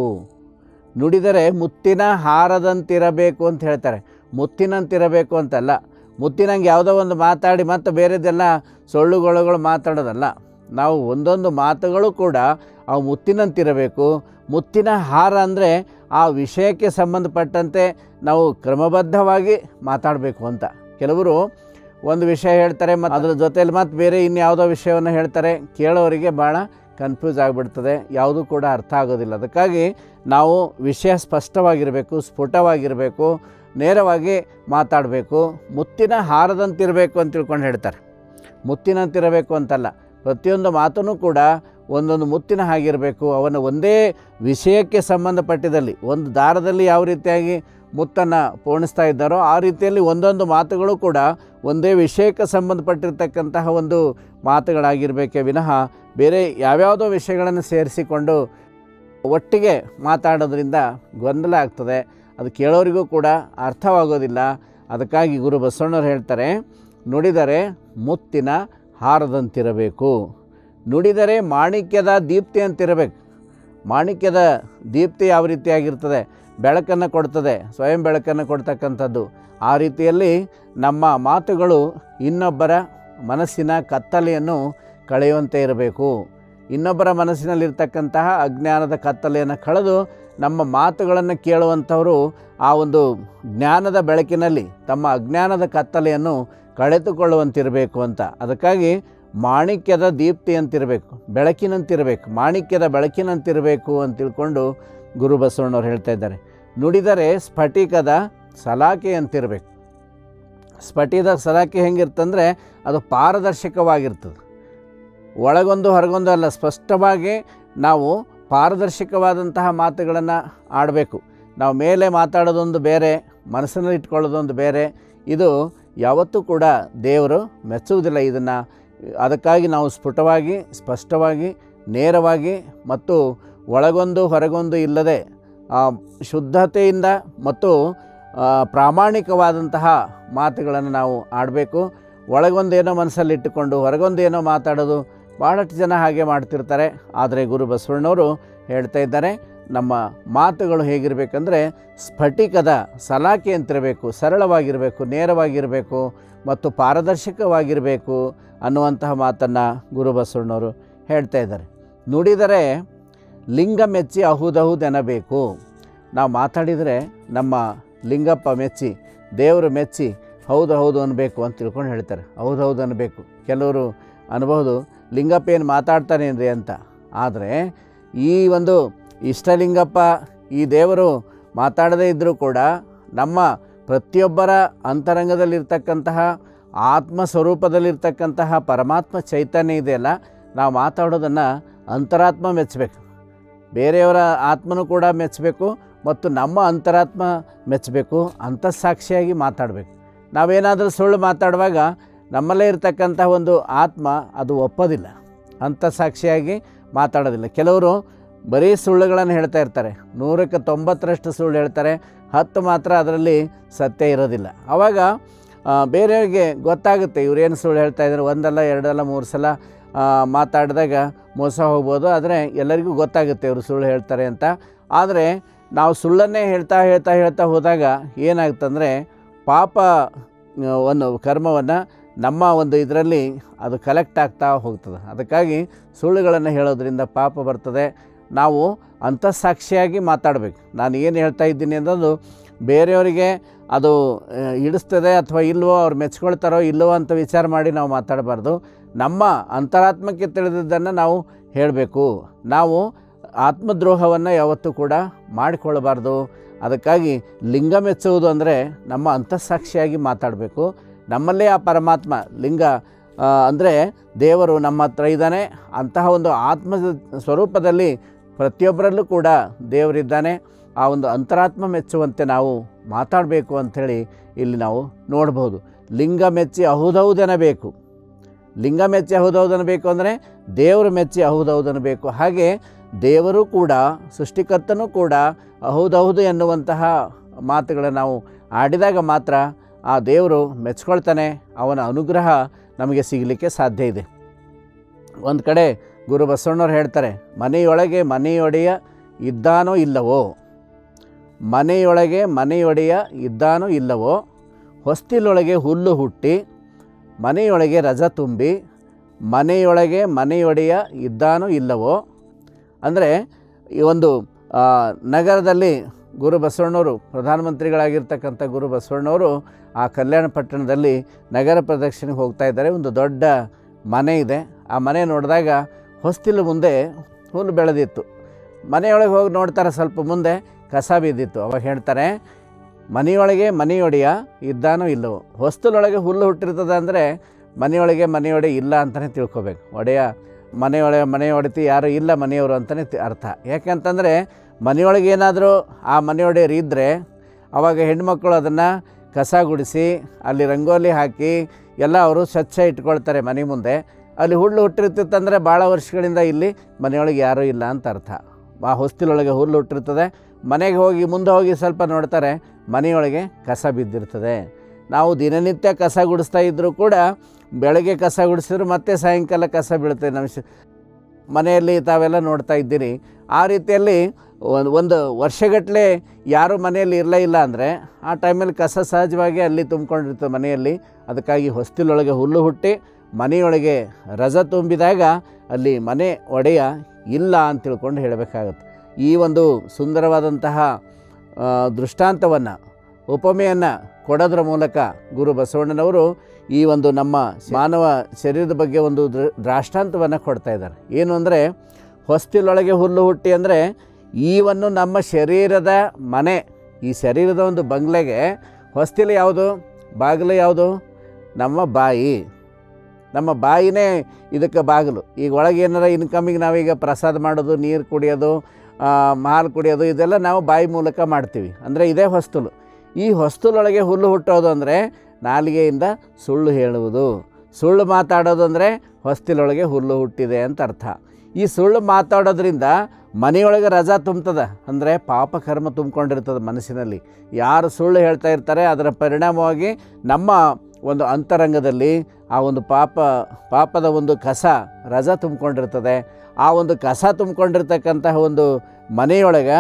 ನುಡಿದರೆ ಮುತ್ತಿನ ಹಾರದಂತಿರಬೇಕು ಅಂತ ಹೇಳ್ತಾರೆ ಮುತ್ತಿನಂತಿರಬೇಕು ಅಂತಲ್ಲ ಮುತ್ತಿನಂಗೆ ಯಾವುದೋ ಒಂದು ಮಾತಾಡಿ ಮತ್ತು ಬೇರೆದೆಲ್ಲ ಸೊಳ್ಳುಗೊಳಗಳು ಮಾತಾಡೋದಲ್ಲ ನಾವು ಒಂದೊಂದು ಮಾತುಗಳು ಕೂಡ ಅವು ಮುತ್ತಿನಂತಿರಬೇಕು ಮುತ್ತಿನ ಹಾರ ಅಂದರೆ ಆ ವಿಷಯಕ್ಕೆ ಸಂಬಂಧಪಟ್ಟಂತೆ ನಾವು ಕ್ರಮಬದ್ಧವಾಗಿ ಮಾತಾಡಬೇಕು ಅಂತ ಕೆಲವರು ಒಂದು ವಿಷಯ ಹೇಳ್ತಾರೆ ಮತ್ತು ಅದ್ರ ಜೊತೆಯಲ್ಲಿ ಮತ್ತು ಬೇರೆ ಇನ್ಯಾವುದೋ ವಿಷಯವನ್ನು ಹೇಳ್ತಾರೆ ಕೇಳೋರಿಗೆ ಭಾಳ ಕನ್ಫ್ಯೂಸ್ ಆಗಿಬಿಡ್ತದೆ ಯಾವುದೂ ಕೂಡ ಅರ್ಥ ಆಗೋದಿಲ್ಲ ಅದಕ್ಕಾಗಿ ನಾವು ವಿಷಯ ಸ್ಪಷ್ಟವಾಗಿರಬೇಕು ಸ್ಫುಟವಾಗಿರಬೇಕು ನೇರವಾಗಿ ಮಾತಾಡಬೇಕು ಮುತ್ತಿನ ಹಾರದಂತಿರಬೇಕು ಅಂತ ತಿಳ್ಕೊಂಡು ಹೇಳ್ತಾರೆ ಮುತ್ತಿನಂತಿರಬೇಕು ಅಂತಲ್ಲ ಪ್ರತಿಯೊಂದು ಮಾತನ್ನು ಕೂಡ ಒಂದೊಂದು ಮುತ್ತಿನ ಹಾಗಿರಬೇಕು ಅವನ ಒಂದೇ ವಿಷಯಕ್ಕೆ ಸಂಬಂಧಪಟ್ಟಿದಲ್ಲಿ ಒಂದು ದಾರದಲ್ಲಿ ಯಾವ ರೀತಿಯಾಗಿ ಮುತ್ತನ್ನು ಪೋಣಿಸ್ತಾ ಇದ್ದಾರೋ ಆ ರೀತಿಯಲ್ಲಿ ಒಂದೊಂದು ಮಾತುಗಳು ಕೂಡ ಒಂದೇ ವಿಷಯಕ್ಕೆ ಸಂಬಂಧಪಟ್ಟಿರ್ತಕ್ಕಂತಹ ಒಂದು ಮಾತುಗಳಾಗಿರಬೇಕೇ ವಿನಃ ಬೇರೆ ಯಾವ್ಯಾವುದೋ ವಿಷಯಗಳನ್ನು ಸೇರಿಸಿಕೊಂಡು ಒಟ್ಟಿಗೆ ಮಾತಾಡೋದ್ರಿಂದ ಗೊಂದಲ ಆಗ್ತದೆ ಅದು ಕೇಳೋರಿಗೂ ಕೂಡ ಅರ್ಥವಾಗೋದಿಲ್ಲ ಅದಕ್ಕಾಗಿ ಗುರು ಬಸವಣ್ಣವ್ರು ಹೇಳ್ತಾರೆ ನುಡಿದರೆ ಮುತ್ತಿನ ಹಾರದಂತಿರಬೇಕು ನುಡಿದರೆ ಮಾಣಿಕ್ಯದ ದೀಪ್ತಿ ಅಂತಿರಬೇಕು ಮಾಣಿಕ್ಯದ ದೀಪ್ತಿ ಯಾವ ರೀತಿಯಾಗಿರ್ತದೆ ಬೆಳಕನ್ನು ಕೊಡ್ತದೆ ಸ್ವಯಂ ಬೆಳಕನ್ನು ಕೊಡ್ತಕ್ಕಂಥದ್ದು ಆ ರೀತಿಯಲ್ಲಿ ನಮ್ಮ ಮಾತುಗಳು ಇನ್ನೊಬ್ಬರ ಮನಸ್ಸಿನ ಕತ್ತಲೆಯನ್ನು ಕಳೆಯುವಂತೆ ಇರಬೇಕು ಇನ್ನೊಬ್ಬರ ಮನಸ್ಸಿನಲ್ಲಿರ್ತಕ್ಕಂತಹ ಅಜ್ಞಾನದ ಕತ್ತಲೆಯನ್ನು ಕಳೆದು ನಮ್ಮ ಮಾತುಗಳನ್ನು ಕೇಳುವಂಥವರು ಆ ಒಂದು ಜ್ಞಾನದ ಬೆಳಕಿನಲ್ಲಿ ತಮ್ಮ ಅಜ್ಞಾನದ ಕತ್ತಲೆಯನ್ನು ಕಳೆದುಕೊಳ್ಳುವಂತಿರಬೇಕು ಅಂತ ಅದಕ್ಕಾಗಿ ಮಾಣಿಕ್ಯದ ದೀಪ್ತಿ ಅಂತಿರಬೇಕು ಬೆಳಕಿನಂತಿರಬೇಕು ಮಾಣಿಕ್ಯದ ಬೆಳಕಿನಂತಿರಬೇಕು ಅಂತ ತಿಳ್ಕೊಂಡು ಗುರು ಬಸವಣ್ಣವ್ರು ಹೇಳ್ತಾ ಇದ್ದಾರೆ ನುಡಿದರೆ ಸ್ಫಟಿಕದ ಸಲಾಕೆ ಅಂತಿರಬೇಕು ಸ್ಫಟಿದ ಸಲಾಕೆ ಹೆಂಗಿರ್ತಂದರೆ ಅದು ಪಾರದರ್ಶಕವಾಗಿರ್ತದೆ ಒಳಗೊಂದು ಹೊರಗೊಂದು ಅಲ್ಲ ಸ್ಪಷ್ಟವಾಗಿ ನಾವು ಪಾರದರ್ಶಕವಾದಂತಹ ಮಾತುಗಳನ್ನು ಆಡಬೇಕು ನಾವು ಮೇಲೆ ಮಾತಾಡೋದೊಂದು ಬೇರೆ ಮನಸ್ಸಿನಲ್ಲಿ ಇಟ್ಕೊಳ್ಳೋದೊಂದು ಬೇರೆ ಇದು ಯಾವತ್ತೂ ಕೂಡ ದೇವರು ಮೆಚ್ಚುವುದಿಲ್ಲ ಇದನ್ನು ಅದಕ್ಕಾಗಿ ನಾವು ಸ್ಫುಟವಾಗಿ ಸ್ಪಷ್ಟವಾಗಿ ನೇರವಾಗಿ ಮತ್ತು ಒಳಗೊಂದು ಹೊರಗೊಂದು ಇಲ್ಲದೆ ಆ, ಶುದ್ಧತೆಯಿಂದ ಮತ್ತು ಆ, ಪ್ರಾಮಾಣಿಕವಾದಂತಹ ಮಾತುಗಳನ್ನು ನಾವು ಆಡಬೇಕು ಒಳಗೊಂದೇನೋ ಮನಸ್ಸಲ್ಲಿ ಇಟ್ಟುಕೊಂಡು ಹೊರಗೊಂದೇನೋ ಮಾತಾಡೋದು ಭಾಳಷ್ಟು ಜನ ಹಾಗೆ ಮಾಡ್ತಿರ್ತಾರೆ ಆದರೆ ಗುರು ಬಸವಣ್ಣವರು ಹೇಳ್ತಾ ಇದ್ದಾರೆ ನಮ್ಮ ಮಾತುಗಳು ಹೇಗಿರಬೇಕಂದ್ರೆ ಸ್ಫಟಿಕದ ಸಲಾಕೆ ಅಂತಿರಬೇಕು ಸರಳವಾಗಿರಬೇಕು ನೇರವಾಗಿರಬೇಕು ಮತ್ತು ಪಾರದರ್ಶಕವಾಗಿರಬೇಕು ಅನ್ನುವಂತಹ ಮಾತನ್ನು ಗುರು ಬಸವಣ್ಣವರು ಹೇಳ್ತಾ ಇದ್ದಾರೆ ನುಡಿದರೆ ಲಿಂಗ ಮೆಚ್ಚಿ ಅಹುದಹುದೆನಬೇಕು ನಾವು ಮಾತಾಡಿದರೆ ನಮ್ಮ ಲಿಂಗಪ್ಪ ಮೆಚ್ಚಿ ದೇವರು ಮೆಚ್ಚಿ ಹೌದು ಹೌದು ಅನ್ಬೇಕು ಅಂತ ತಿಳ್ಕೊಂಡು ಹೇಳ್ತಾರೆ ಹೌದು ಹೌದು ಅನ್ಬೇಕು ಕೆಲವರು ಅನ್ಬೋದು ಲಿಂಗಪ್ಪ ಏನು ಮಾತಾಡ್ತಾನೇನ್ರಿ ಅಂತ ಆದರೆ ಈ ಒಂದು ಇಷ್ಟಲಿಂಗಪ್ಪ ಈ ದೇವರು ಮಾತಾಡದೇ ಇದ್ದರೂ ಕೂಡ ನಮ್ಮ ಪ್ರತಿಯೊಬ್ಬರ ಅಂತರಂಗದಲ್ಲಿರ್ತಕ್ಕಂತಹ ಆತ್ಮ ಸ್ವರೂಪದಲ್ಲಿರ್ತಕ್ಕಂತಹ ಪರಮಾತ್ಮ ಚೈತನ್ಯ ಇದೆಯಲ್ಲ ನಾವು ಮಾತಾಡೋದನ್ನು ಅಂತರಾತ್ಮ ಮೆಚ್ಚಬೇಕು ಬೇರೆಯವರ ಆತ್ಮನೂ ಕೂಡ ಮೆಚ್ಚಬೇಕು ಮತ್ತು ನಮ್ಮ ಅಂತರಾತ್ಮ ಮೆಚ್ಚಬೇಕು ಅಂತಃಸಾಕ್ಷಿಯಾಗಿ ಮಾತಾಡಬೇಕು ನಾವೇನಾದರೂ ಸುಳ್ಳು ಮಾತಾಡುವಾಗ ನಮ್ಮಲ್ಲೇ ಇರತಕ್ಕಂಥ ಒಂದು ಆತ್ಮ ಅದು ಒಪ್ಪೋದಿಲ್ಲ ಅಂತಃಸಾಕ್ಷಿಯಾಗಿ ಮಾತಾಡೋದಿಲ್ಲ ಕೆಲವರು ಬರೀ ಸುಳ್ಳುಗಳನ್ನು ಹೇಳ್ತಾ ಇರ್ತಾರೆ ನೂರಕ್ಕೆ ತೊಂಬತ್ತರಷ್ಟು ಸುಳ್ಳು ಹೇಳ್ತಾರೆ ಹತ್ತು ಮಾತ್ರ ಅದರಲ್ಲಿ ಸತ್ಯ ಇರೋದಿಲ್ಲ ಆವಾಗ ಆ, ಬೇರೆಯವರಿಗೆ ಗೊತ್ತಾಗುತ್ತೆ ಇವ್ರೇನು ಸುಳ್ಳು ಹೇಳ್ತಾ ಇದ್ದಾರೆ ಒಂದಲ್ಲ ಎರಡಲ್ಲ ಮೂರು ಸಲ ಆ, ಮಾತಾಡಿದಾಗ ಮೋಸ ಹೋಗ್ಬೋದು ಆದರೆ ಎಲ್ಲರಿಗೂ ಗೊತ್ತಾಗುತ್ತೆ ಇವರು ಸುಳ್ಳು ಹೇಳ್ತಾರೆ ಅಂತ ಆದರೆ ನಾವು ಸುಳ್ಳನ್ನೇ ಹೇಳ್ತಾ ಹೇಳ್ತಾ ಹೇಳ್ತಾ ಹೋದಾಗ ಏನಾಗುತ್ತಂದರೆ ಪಾಪ ಆ, ಒಂದು ಕರ್ಮವನ್ನು ನಮ್ಮ ಒಂದು ಇದರಲ್ಲಿ ಅದು ಕಲೆಕ್ಟ್ ಆಗ್ತಾ ಹೋಗ್ತದೆ ಅದಕ್ಕಾಗಿ ಸುಳ್ಳುಗಳನ್ನು ಹೇಳೋದ್ರಿಂದ ಪಾಪ ಬರ್ತದೆ ನಾವು ಅಂತಃಸಾಕ್ಷಿಯಾಗಿ ಮಾತಾಡಬೇಕು ನಾನು ಏನು ಹೇಳ್ತಾ ಇದ್ದೀನಿ ಅನ್ನೋದು ಬೇರೆಯವರಿಗೆ ಅದು ಆ, ಹಿಡಿಸ್ತದೆ ಅಥವಾ ಇಲ್ವೋ ಅವ್ರು ಮೆಚ್ಕೊಳ್ತಾರೋ ಇಲ್ಲವೋ ಅಂತ ವಿಚಾರ ಮಾಡಿ ನಾವು ಮಾತಾಡಬಾರ್ದು ನಮ್ಮ ಅಂತರಾತ್ಮಕ್ಕೆ ತಿಳಿದಿದ್ದನ್ನು ನಾವು ಹೇಳಬೇಕು ನಾವು ಆತ್ಮದ್ರೋಹವನ್ನು ಯಾವತ್ತೂ ಕೂಡ ಮಾಡಿಕೊಳ್ಳಬಾರ್ದು ಅದಕ್ಕಾಗಿ ಲಿಂಗ ಮೆಚ್ಚುವುದು ನಮ್ಮ ಅಂತಃಸಾಕ್ಷಿಯಾಗಿ ಮಾತಾಡಬೇಕು ನಮ್ಮಲ್ಲೇ ಆ ಪರಮಾತ್ಮ ಲಿಂಗ ಅಂದರೆ ದೇವರು ನಮ್ಮ ಹತ್ರ ಇದ್ದಾನೆ ಅಂತಹ ಒಂದು ಆತ್ಮ ಸ್ವರೂಪದಲ್ಲಿ ಪ್ರತಿಯೊಬ್ಬರಲ್ಲೂ ಕೂಡ ದೇವರಿದ್ದಾನೆ ಆ ಒಂದು ಅಂತರಾತ್ಮ ಮೆಚ್ಚುವಂತೆ ನಾವು ಮಾತಾಡಬೇಕು ಅಂಥೇಳಿ ಇಲ್ಲಿ ನಾವು ನೋಡ್ಬೋದು ಲಿಂಗ ಮೆಚ್ಚಿ ಅಹುದೌದೆನಬೇಕು ಲಿಂಗ ಮೆಚ್ಚಿ ಅಹುದೌದನಬೇಕು ಅಂದರೆ ದೇವರು ಮೆಚ್ಚಿ ಅಹುದೌದನಬೇಕು ಹಾಗೆ ದೇವರು ಕೂಡ ಸೃಷ್ಟಿಕರ್ತನೂ ಕೂಡ ಅಹುದೌದು ಎನ್ನುವಂತಹ ಮಾತುಗಳನ್ನು ನಾವು ಆಡಿದಾಗ ಮಾತ್ರ ಆ ದೇವರು ಮೆಚ್ಕೊಳ್ತಾನೆ ಅವನ ಅನುಗ್ರಹ ನಮಗೆ ಸಿಗಲಿಕ್ಕೆ ಸಾಧ್ಯ ಇದೆ ಒಂದು ಕಡೆ ಗುರು ಬಸವಣ್ಣವ್ರು ಹೇಳ್ತಾರೆ ಮನೆಯೊಳಗೆ ಮನೆಯೊಡೆಯ ಇದ್ದಾನೋ ಇಲ್ಲವೋ ಮನೆಯೊಳಗೆ ಮನೆಯೊಡೆಯ ಇದ್ದಾನೋ ಇಲ್ಲವೋ ಹೊಸ್ತಿಲೊಳಗೆ ಹುಲ್ಲು ಹುಟ್ಟಿ ಮನೆಯೊಳಗೆ ರಜ ತುಂಬಿ ಮನೆಯೊಳಗೆ ಮನೆಯೊಡೆಯ ಇದ್ದಾನೋ ಇಲ್ಲವೋ ಅಂದರೆ ಈ ಒಂದು ಆ, ನಗರದಲ್ಲಿ ಗುರು ಬಸವಣ್ಣವರು ಪ್ರಧಾನಮಂತ್ರಿಗಳಾಗಿರ್ತಕ್ಕಂಥ ಗುರು ಬಸವಣ್ಣವರು ಆ ಕಲ್ಯಾಣ ಪಟ್ಟಣದಲ್ಲಿ ನಗರ ಪ್ರದಕ್ಷಿಣೆಗೆ ಹೋಗ್ತಾ ಇದ್ದಾರೆ ಒಂದು ದೊಡ್ಡ ಮನೆ ಇದೆ ಆ ಮನೆ ನೋಡಿದಾಗ ಹೊಸ್ತಿಲು ಮುಂದೆ ಹುಲ್ಲು ಬೆಳೆದಿತ್ತು ಮನೆಯೊಳಗೆ ಹೋಗಿ ನೋಡ್ತಾರೆ ಸ್ವಲ್ಪ ಮುಂದೆ ಕಸ ಬಿದ್ದಿತ್ತು ಅವಾಗ ಹೇಳ್ತಾರೆ ಮನೆಯೊಳಗೆ ಮನೆಯೊಡೆಯ ಇದ್ದಾನೋ ಇಲ್ಲವೋ ಹೊಸ್ತಲೊಳಗೆ ಹುಲ್ಲು ಹುಟ್ಟಿರ್ತದೆ ಅಂದರೆ ಮನೆಯೊಳಗೆ ಮನೆಯೊಡೆ ಇಲ್ಲ ಅಂತಲೇ ತಿಳ್ಕೊಬೇಕು ಒಡೆಯ ಮನೆಯೊಳಗೆ ಮನೆ ಹೊಡಿತಿ ಯಾರು ಇಲ್ಲ ಮನೆಯವರು ಅಂತಲೇ ತಿ- ಅರ್ಥ ಯಾಕೆಂತಂದರೆ ಮನೆಯೊಳಗೆ ಏನಾದರೂ ಆ ಮನೆಯೊಡೆಯರು ಇದ್ದರೆ ಆವಾಗ ಹೆಣ್ಮಕ್ಳು ಅದನ್ನು ಕಸ ಗುಡಿಸಿ ಅಲ್ಲಿ ರಂಗೋಲಿ ಹಾಕಿ ಎಲ್ಲ ಅವರು ಸ್ವಚ್ಛ ಇಟ್ಕೊಳ್ತಾರೆ ಮನೆ ಮುಂದೆ ಅಲ್ಲಿ ಹುಲ್ಲು ಹುಟ್ಟಿರ್ತಿತ್ತಂದರೆ ಭಾಳ ವರ್ಷಗಳಿಂದ ಇಲ್ಲಿ ಮನೆಯೊಳಗೆ ಯಾರೂ ಇಲ್ಲ ಅಂತ ಅರ್ಥ ಆ ಹೊಸ್ತಿಲೊಳಗೆ ಹುಲ್ಲು ಹುಟ್ಟಿರ್ತದೆ ಮನೆಗೆ ಹೋಗಿ ಮುಂದೆ ಹೋಗಿ ಸ್ವಲ್ಪ ನೋಡ್ತಾರೆ ಮನೆಯೊಳಗೆ ಕಸ ಬಿದ್ದಿರ್ತದೆ ನಾವು ದಿನನಿತ್ಯ ಕಸ ಗುಡಿಸ್ತಾ ಇದ್ದರೂ ಕೂಡ ಬೆಳಗ್ಗೆ ಕಸ ಗುಡಿಸಿದ್ರು ಮತ್ತೆ ಸಾಯಂಕಾಲ ಕಸ ಬೀಳುತ್ತೆ ನಮ್ಮ ಶ್ ಮನೆಯಲ್ಲಿ ತಾವೆಲ್ಲ ನೋಡ್ತಾ ಇದ್ದೀರಿ ಆ ರೀತಿಯಲ್ಲಿ ಒಂದು ಒಂದು ವರ್ಷಗಟ್ಟಲೆ ಯಾರೂ ಮನೆಯಲ್ಲಿ ಇರಲೇ ಇಲ್ಲ ಅಂದರೆ ಆ ಟೈಮಲ್ಲಿ ಕಸ ಸಹಜವಾಗಿ ಅಲ್ಲಿ ತುಂಬಿಕೊಂಡಿರ್ತದೆ ಮನೆಯಲ್ಲಿ ಅದಕ್ಕಾಗಿ ಹೊಸ್ತಿಲೊಳಗೆ ಹುಲ್ಲು ಹುಟ್ಟಿ ಮನೆಯೊಳಗೆ ರಜ ತುಂಬಿದಾಗ ಅಲ್ಲಿ ಮನೆ ಒಡೆಯ ಇಲ್ಲ ಅಂತ ತಿಳ್ಕೊಂಡು ಹೇಳಬೇಕಾಗತ್ತೆ ಈ ಒಂದು ಸುಂದರವಾದಂತಹ ದೃಷ್ಟಾಂತವನ್ನು ಉಪಮೆಯನ್ನು ಕೊಡೋದ್ರ ಮೂಲಕ ಗುರು ಬಸವಣ್ಣನವರು ಈ ಒಂದು ನಮ್ಮ ಮಾನವ ಶರೀರದ ಬಗ್ಗೆ ಒಂದು ದೃ ದ್ರಾಷ್ಟಾಂತವನ್ನು ಕೊಡ್ತಾ ಇದ್ದಾರೆ ಏನು ಅಂದರೆ ಹೊಸ್ತಿಲೊಳಗೆ ಹುಲ್ಲು ಹುಟ್ಟಿ ಅಂದರೆ ಈವನ್ನು ನಮ್ಮ ಶರೀರದ ಮನೆ ಈ ಶರೀರದ ಒಂದು ಬಂಗ್ಲೆಗೆ ಹೊಸ್ತಿಲು ಯಾವುದು ಬಾಗಿಲು ಯಾವುದು ನಮ್ಮ ಬಾಯಿ ನಮ್ಮ ಬಾಯಿನೇ ಇದಕ್ಕೆ ಬಾಗಿಲು ಈಗ ಒಳಗೆ ಏನಾರ ಇನ್ಕಮಿಗೆ ನಾವೀಗ ಪ್ರಸಾದ ಮಾಡೋದು ನೀರು ಕುಡಿಯೋದು ಆ, ಹಾಲು ಕುಡಿಯೋದು ಇದೆಲ್ಲ ನಾವು ಬಾಯಿ ಮೂಲಕ ಮಾಡ್ತೀವಿ ಅಂದರೆ ಇದೇ ಹೊಸ್ತಲು ಈ ಹೊಸ್ತಲೊಳಗೆ ಹುಲ್ಲು ಹುಟ್ಟೋದು ಅಂದರೆ ನಾಲಿಗೆಯಿಂದ ಸುಳ್ಳು ಹೇಳುವುದು ಸುಳ್ಳು ಮಾತಾಡೋದು ಅಂದರೆ ಹೊಸ್ತಿಲೊಳಗೆ ಹುಲ್ಲು ಹುಟ್ಟಿದೆ ಅಂತ ಅರ್ಥ ಈ ಸುಳ್ಳು ಮಾತಾಡೋದ್ರಿಂದ ಮನೆಯೊಳಗೆ ರಜಾ ತುಂಬ್ತದ ಅಂದರೆ ಪಾಪ ಕರ್ಮ ತುಂಬಿಕೊಂಡಿರ್ತದೆ ಮನಸ್ಸಿನಲ್ಲಿ ಯಾರು ಸುಳ್ಳು ಹೇಳ್ತಾ ಇರ್ತಾರೆ ಅದರ ಪರಿಣಾಮವಾಗಿ ನಮ್ಮ ಒಂದು ಅಂತರಂಗದಲ್ಲಿ ಆ ಒಂದು ಪಾಪ ಪಾಪದ ಒಂದು ಕಸ ರಜ ತುಂಬಿಕೊಂಡಿರ್ತದೆ ಆ ಒಂದು ಕಸ ತುಂಬಿಕೊಂಡಿರ್ತಕ್ಕಂತಹ ಒಂದು ಮನೆಯೊಳಗೆ